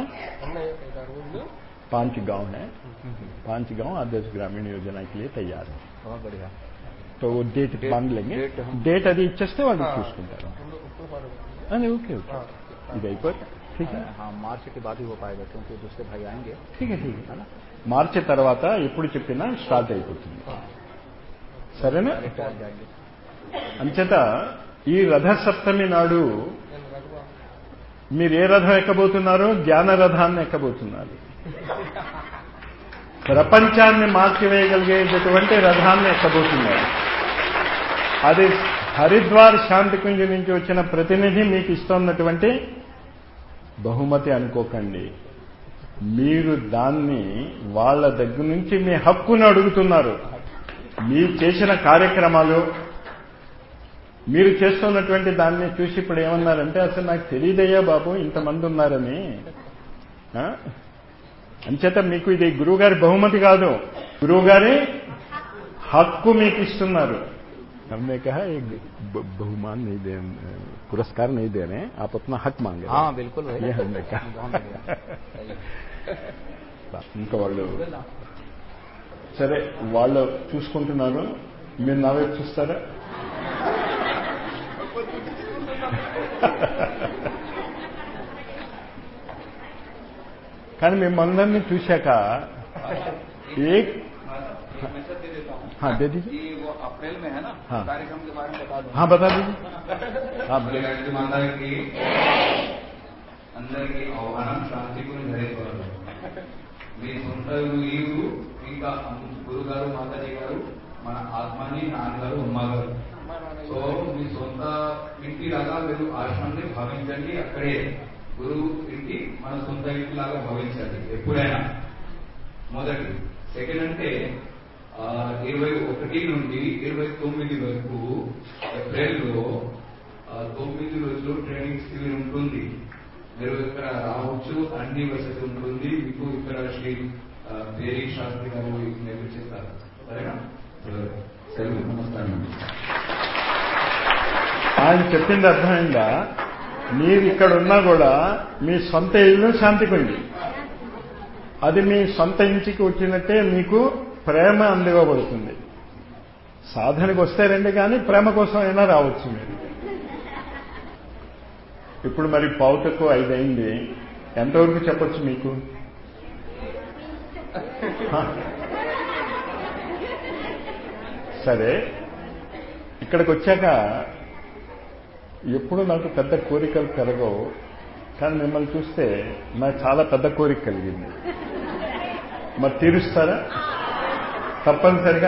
पांच गांव है पांच गांव आदर्श ग्रामीण योजना के लिए तैयार है बहुत बढ़िया तो वो डेट डेट- बांध लेंगे डेट हम- డేట్ అది ఇచ్చేస్తే వాళ్ళు చూసుకుంటారు అదే ఓకే ఓకే ఇది అయిపోతే ठीक है हाँ मार्च के बाद ही हो पाएगा क्योंकि दूसरे भाई आएंगे ठीक है ठीक है మార్చి తర్వాత ఎప్పుడు చెప్పినా స్టార్ట్ అయిపోతుంది సరేనా डायरेक्ट आ जाएंगे అంచేత ఈ రథసప్తమి నాడు మీరు ఏ రథం ఎక్కబోతున్నారో జ్ఞాన రథాన్ని ఎక్కబోతున్నారు ప్రపంచాన్ని మార్చివేయగలిగేటటువంటి రథాన్ని ఎక్కబోతున్నారు అది హరిద్వార్ శాంతికుంజ నుంచి వచ్చిన ప్రతినిధి మీకు ఇస్తున్నటువంటి బహుమతి అనుకోకండి మీరు దాన్ని వాళ్ళ దగ్గర నుంచి మీ హక్కును అడుగుతున్నారు మీరు చేసిన కార్యక్రమాలు మీరు చేస్తున్నటువంటి దాన్ని చూసి ఇప్పుడు ఏమన్నారంటే అసలు నాకు తెలియదయ్యా బాబు ఇంతమంది ఉన్నారని ఆ? అంచేత మీకు ఇది గురువుగారి బహుమతి కాదు గురువుగారి హక్కు మీకు ఇస్తున్నారు हमने कहा एक ब- बहुमान नहीं दे पुरस्कार नहीं दे रहे हैं आप अपना हक मांगे हाँ बिल्कुल भाई ये हमने कहा बहुत बढ़िया सही। ఇంకా వాళ్ళు సరే వాళ్ళు చూసుకుంటున్నారు మీరు నా వైపు చూస్తారా కానీ మిమ్మల్ని చూశాక ఏ मैसेज दे देता हूँ हाँ दे दीजिए कि वो अप्रैल में है ना हाँ। कार्यक्रम के बारे में बता दो हाँ बता दीजिए आप बोले गायत्री माता की అందరికీ ఆహ్వానం శాంతిపురి హరిద్వారం మీ సొంత ఈరు ఇంకా గురుగారు మాతాజీ గారు మన ఆత్మని నాన్నగారు అమ్మగారు సో మీ సొంత ఇంటి లాగా మీరు ఆశ్రమాన్ని భావించండి అక్కడే గురువు ఇంటి మన సొంత ఇంటి లాగా భావించండి ఎప్పుడైనా మొదటి సెకండ్ అంటే ఆ, ఇరవై ఒకటి నుండి ఇరవై తొమ్మిది వరకు ఏప్రిల్లో ఆ, తొమ్మిది రోజులు ట్రైనింగ్ శిబిరం ఉంటుంది మీరు ఇక్కడ రావచ్చు అన్ని వసతి ఉంటుంది మీకు ఇక్కడ శ్రీ ఆ, పేరీ శాస్త్రి గారు నేర్పించేస్తారు సరేనా సెలవు నమస్కారం ఆయన చెప్పింది అర్థమైందా మీరు ఇక్కడ ఉన్నా కూడా మీ సొంత ఇల్లు శాంతికుంది అది మీ సొంత ఇంటికి వచ్చినట్టే మీకు ప్రేమ అందివ్వబడుతుంది సాధనకు వస్తే రండి కానీ ప్రేమ కోసం అయినా రావచ్చు మీరు ఇప్పుడు మరి పావుటకు ఐదైంది ఎంతవరకు చెప్పొచ్చు మీకు హ? సరే ఇక్కడికి వచ్చాక ఎప్పుడు నాకు పెద్ద కోరికలు కలగవు కానీ మిమ్మల్ని చూస్తే నాకు చాలా పెద్ద కోరిక కలిగింది మరి తీరుస్తారా తప్పనిసరిగా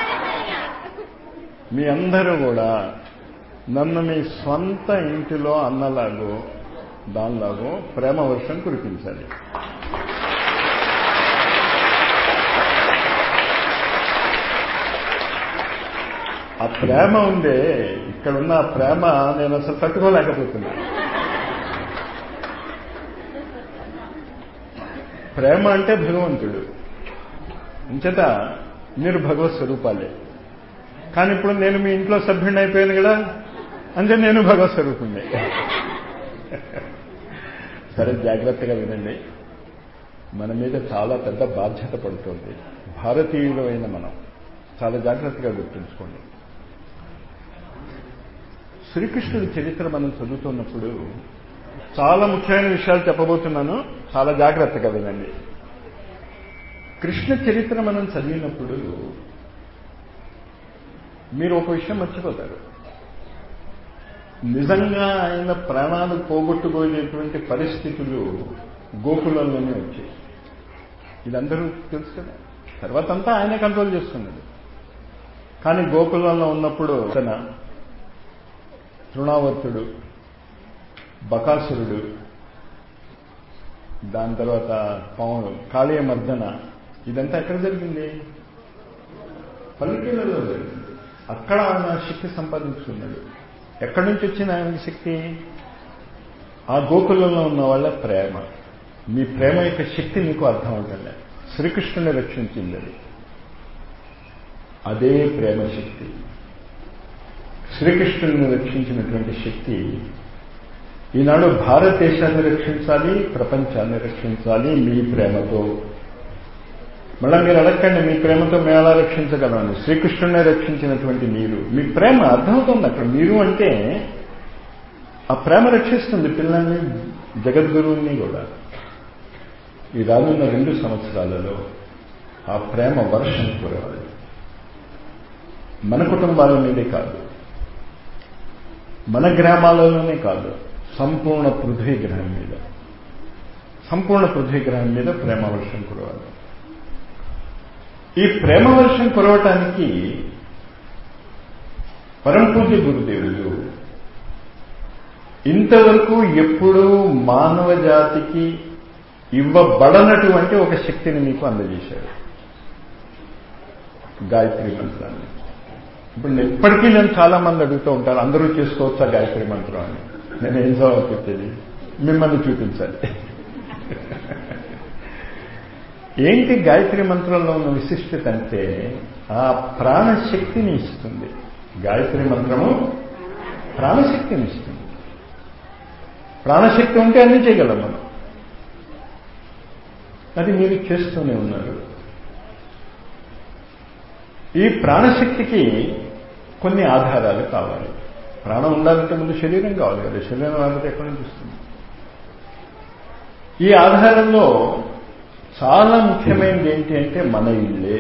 మీ అందరూ కూడా నన్ను మీ స్వంత ఇంటిలో అన్నలాగో దానిలాగో ప్రేమ వర్షం కురిపించాలి ఆ ప్రేమ ఉందే ఇక్కడున్న ఆ ప్రేమ నేను అసలు తట్టుకోలేకపోతున్నా ప్రేమ అంటే భగవంతుడు అంచేత మీరు భగవత్ స్వరూపాలే కానీ ఇప్పుడు నేను మీ ఇంట్లో సభ్యుడిని అయిపోయాను కదా అంటే నేను భగవత్ స్వరూపుణ్ణి సరే జాగ్రత్తగా వినండి మన మీద చాలా పెద్ద బాధ్యత పడుతుంది భారతీయులమైన మనం చాలా జాగ్రత్తగా గుర్తుంచుకోండి శ్రీకృష్ణుడి చరిత్ర మనం చదువుతున్నప్పుడు చాలా ముఖ్యమైన విషయాలు చెప్పబోతున్నాను చాలా జాగ్రత్తగా వినండి కృష్ణ చరిత్ర మనం చదివినప్పుడు మీరు ఒక విషయం మర్చిపోతారు నిజంగా ఆయన ప్రాణాలు పోగొట్టుకోలేటువంటి పరిస్థితులు గోకులంలోనే వచ్చాయి ఇదందరూ తెలుసు కదా తర్వాత అంతా ఆయనే కంట్రోల్ చేస్తున్నాడు కానీ గోకులంలో ఉన్నప్పుడు తన తృణావర్తుడు బకాసురుడు దాని తర్వాత పవన్ కాళీయ మర్దన ఇదంతా ఎక్కడ జరిగింది పల్లెటూళ్ళలో జరిగింది అక్కడ ఆయన శక్తి సంపాదించుకున్నాడు ఎక్కడి నుంచి వచ్చింది ఆయన శక్తి ఆ గోకులంలో ఉన్న వాళ్ళ ప్రేమ మీ ప్రేమ యొక్క శక్తి మీకు అర్థం అవటంలే శ్రీకృష్ణుని రక్షించింది అది అదే ప్రేమ శక్తి శ్రీకృష్ణుని రక్షించినటువంటి శక్తి ఈనాడు భారతదేశాన్ని రక్షించాలి ప్రపంచాన్ని రక్షించాలి మీ ప్రేమతో మళ్ళీ మీరు అడగండి మీ ప్రేమతో మేము ఎలా రక్షించగలమని శ్రీకృష్ణునే రక్షించినటువంటి మీరు మీ ప్రేమ అర్థమవుతుంది అక్కడ మీరు అంటే ఆ ప్రేమ రక్షిస్తుంది పిల్లల్ని జగద్గురువుని కూడా ఈ రానున్న రెండు సంవత్సరాలలో ఆ ప్రేమ వర్షం కురవాలి మన కుటుంబాల మీదే కాదు మన గ్రామాలలోనే కాదు సంపూర్ణ పృథ్వీ గ్రహం మీద సంపూర్ణ పృథ్వీ గ్రహం మీద ప్రేమ వర్షం కురవాలి ఈ ప్రేమ వర్షం కురవటానికి పరంపూజ్య గురుదేవులు ఇంతవరకు ఎప్పుడూ మానవ జాతికి ఇవ్వబడనటువంటి ఒక శక్తిని మీకు అందజేశాడు గాయత్రి మంత్రాన్ని ఇప్పుడు ఎప్పటికీ నేను చాలా మంది అడుగుతూ ఉంటాను అందరూ చేసుకోవచ్చా గాయత్రి మంత్రం అని నేను ఏం జవాబు చెప్పేది మిమ్మల్ని చూపించాలి ఏంటి గాయత్రి మంత్రంలో ఉన్న విశిష్టత అంటే ఆ ప్రాణశక్తిని ఇస్తుంది గాయత్రి మంత్రము ప్రాణశక్తిని ఇస్తుంది ప్రాణశక్తి ఉంటే అన్ని చేయగలం మనం అది మీరు చేస్తూనే ఉన్నారు ఈ ప్రాణశక్తికి కొన్ని ఆధారాలు కావాలి ప్రాణం ఉండాలంటే ముందు శరీరం కావాలి కదా శరీరం లేకపోతే ఎక్కడి నుంచి వస్తుంది ఈ ఆధారంలో చాలా ముఖ్యమైనది ఏంటి అంటే మన ఇల్లే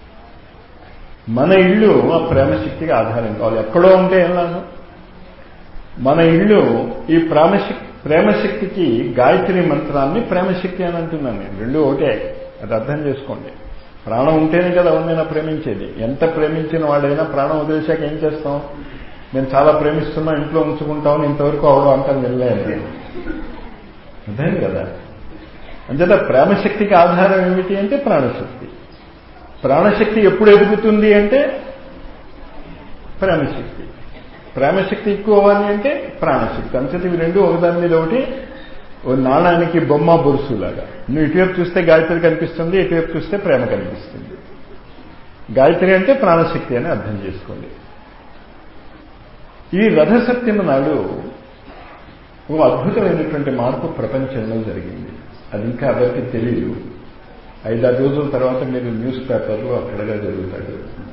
మన ఇల్లు ఆ ప్రేమశక్తికి ఆధారం కావాలి ఎక్కడో ఉంటే ఏం లాభం మన ఇల్లు ఈ ప్రేమశక్తి ప్రేమశక్తికి గాయత్రి మంత్రాన్ని ప్రేమశక్తి అని అంటున్నాను నేను రెండు ఒకటే అది అర్థం చేసుకోండి ప్రాణం ఉంటేనే కదా ఎవరినైనా ప్రేమించేది ఎంత ప్రేమించిన వాడైనా ప్రాణం వదిలేశాక ఏం చేస్తాం నేను చాలా ప్రేమిస్తున్నా ఇంట్లో ఉంచుకుంటామని ఇంతవరకు అవడం అంటాను వెళ్ళలేదు అర్థం కదా అంచేత ప్రేమశక్తికి ఆధారం ఏమిటి అంటే ప్రాణశక్తి ప్రాణశక్తి ఎప్పుడు ఎదుగుతుంది అంటే ప్రేమశక్తి ప్రేమశక్తి ఎక్కువ అవ్వాలి అంటే ప్రాణశక్తి అంచేత ఇవి రెండు ఒకదాని మీద ఒకటి ఓ నాణానికి బొమ్మ బొరుసులాగా నువ్వు ఇటువైపు చూస్తే గాయత్రి కనిపిస్తుంది ఇటువైపు చూస్తే ప్రేమ కనిపిస్తుంది గాయత్రి అంటే ప్రాణశక్తి అని అర్థం చేసుకోండి ఈ రథసప్తమి నాడు ఓ అద్భుతమైనటువంటి మార్పు ప్రపంచంలో జరిగింది అది ఇంకా ఎవరికి తెలియదు ఐదారు రోజుల తర్వాత మీరు న్యూస్ పేపర్లో అక్కడగా జరుగుతాడు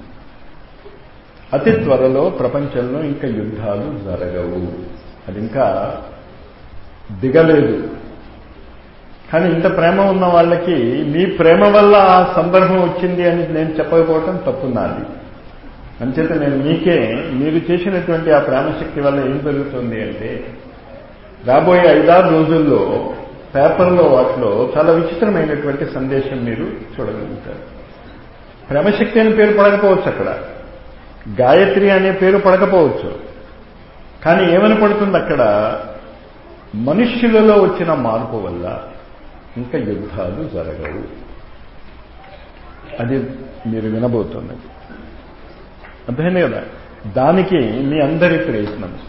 అతి త్వరలో ప్రపంచంలో ఇంకా యుద్ధాలు జరగవు అది ఇంకా దిగలేదు కానీ ఇంత ప్రేమ ఉన్న వాళ్ళకి మీ ప్రేమ వల్ల ఆ సందర్భం వచ్చింది అని నేను చెప్పకపోవటం తప్పు నాది అంచేత నేను మీకే మీరు చేసినటువంటి ఆ ప్రేమశక్తి వల్ల ఏం జరుగుతుంది అంటే రాబోయే ఐదారు రోజుల్లో పేపర్లో వాటిలో చాలా విచిత్రమైనటువంటి సందేశం మీరు చూడగలుగుతారు ప్రేమశక్తి అనే పేరు పడకపోవచ్చు అక్కడ గాయత్రి అనే పేరు పడకపోవచ్చు కానీ ఏమని పడుతుంది అక్కడ మనుష్యులలో వచ్చిన మార్పు వల్ల ఇంకా యుద్ధాలు జరగవు అది మీరు వినబోతున్నది అర్థమైంది కదా దానికి మీ అందరి ప్రయత్నం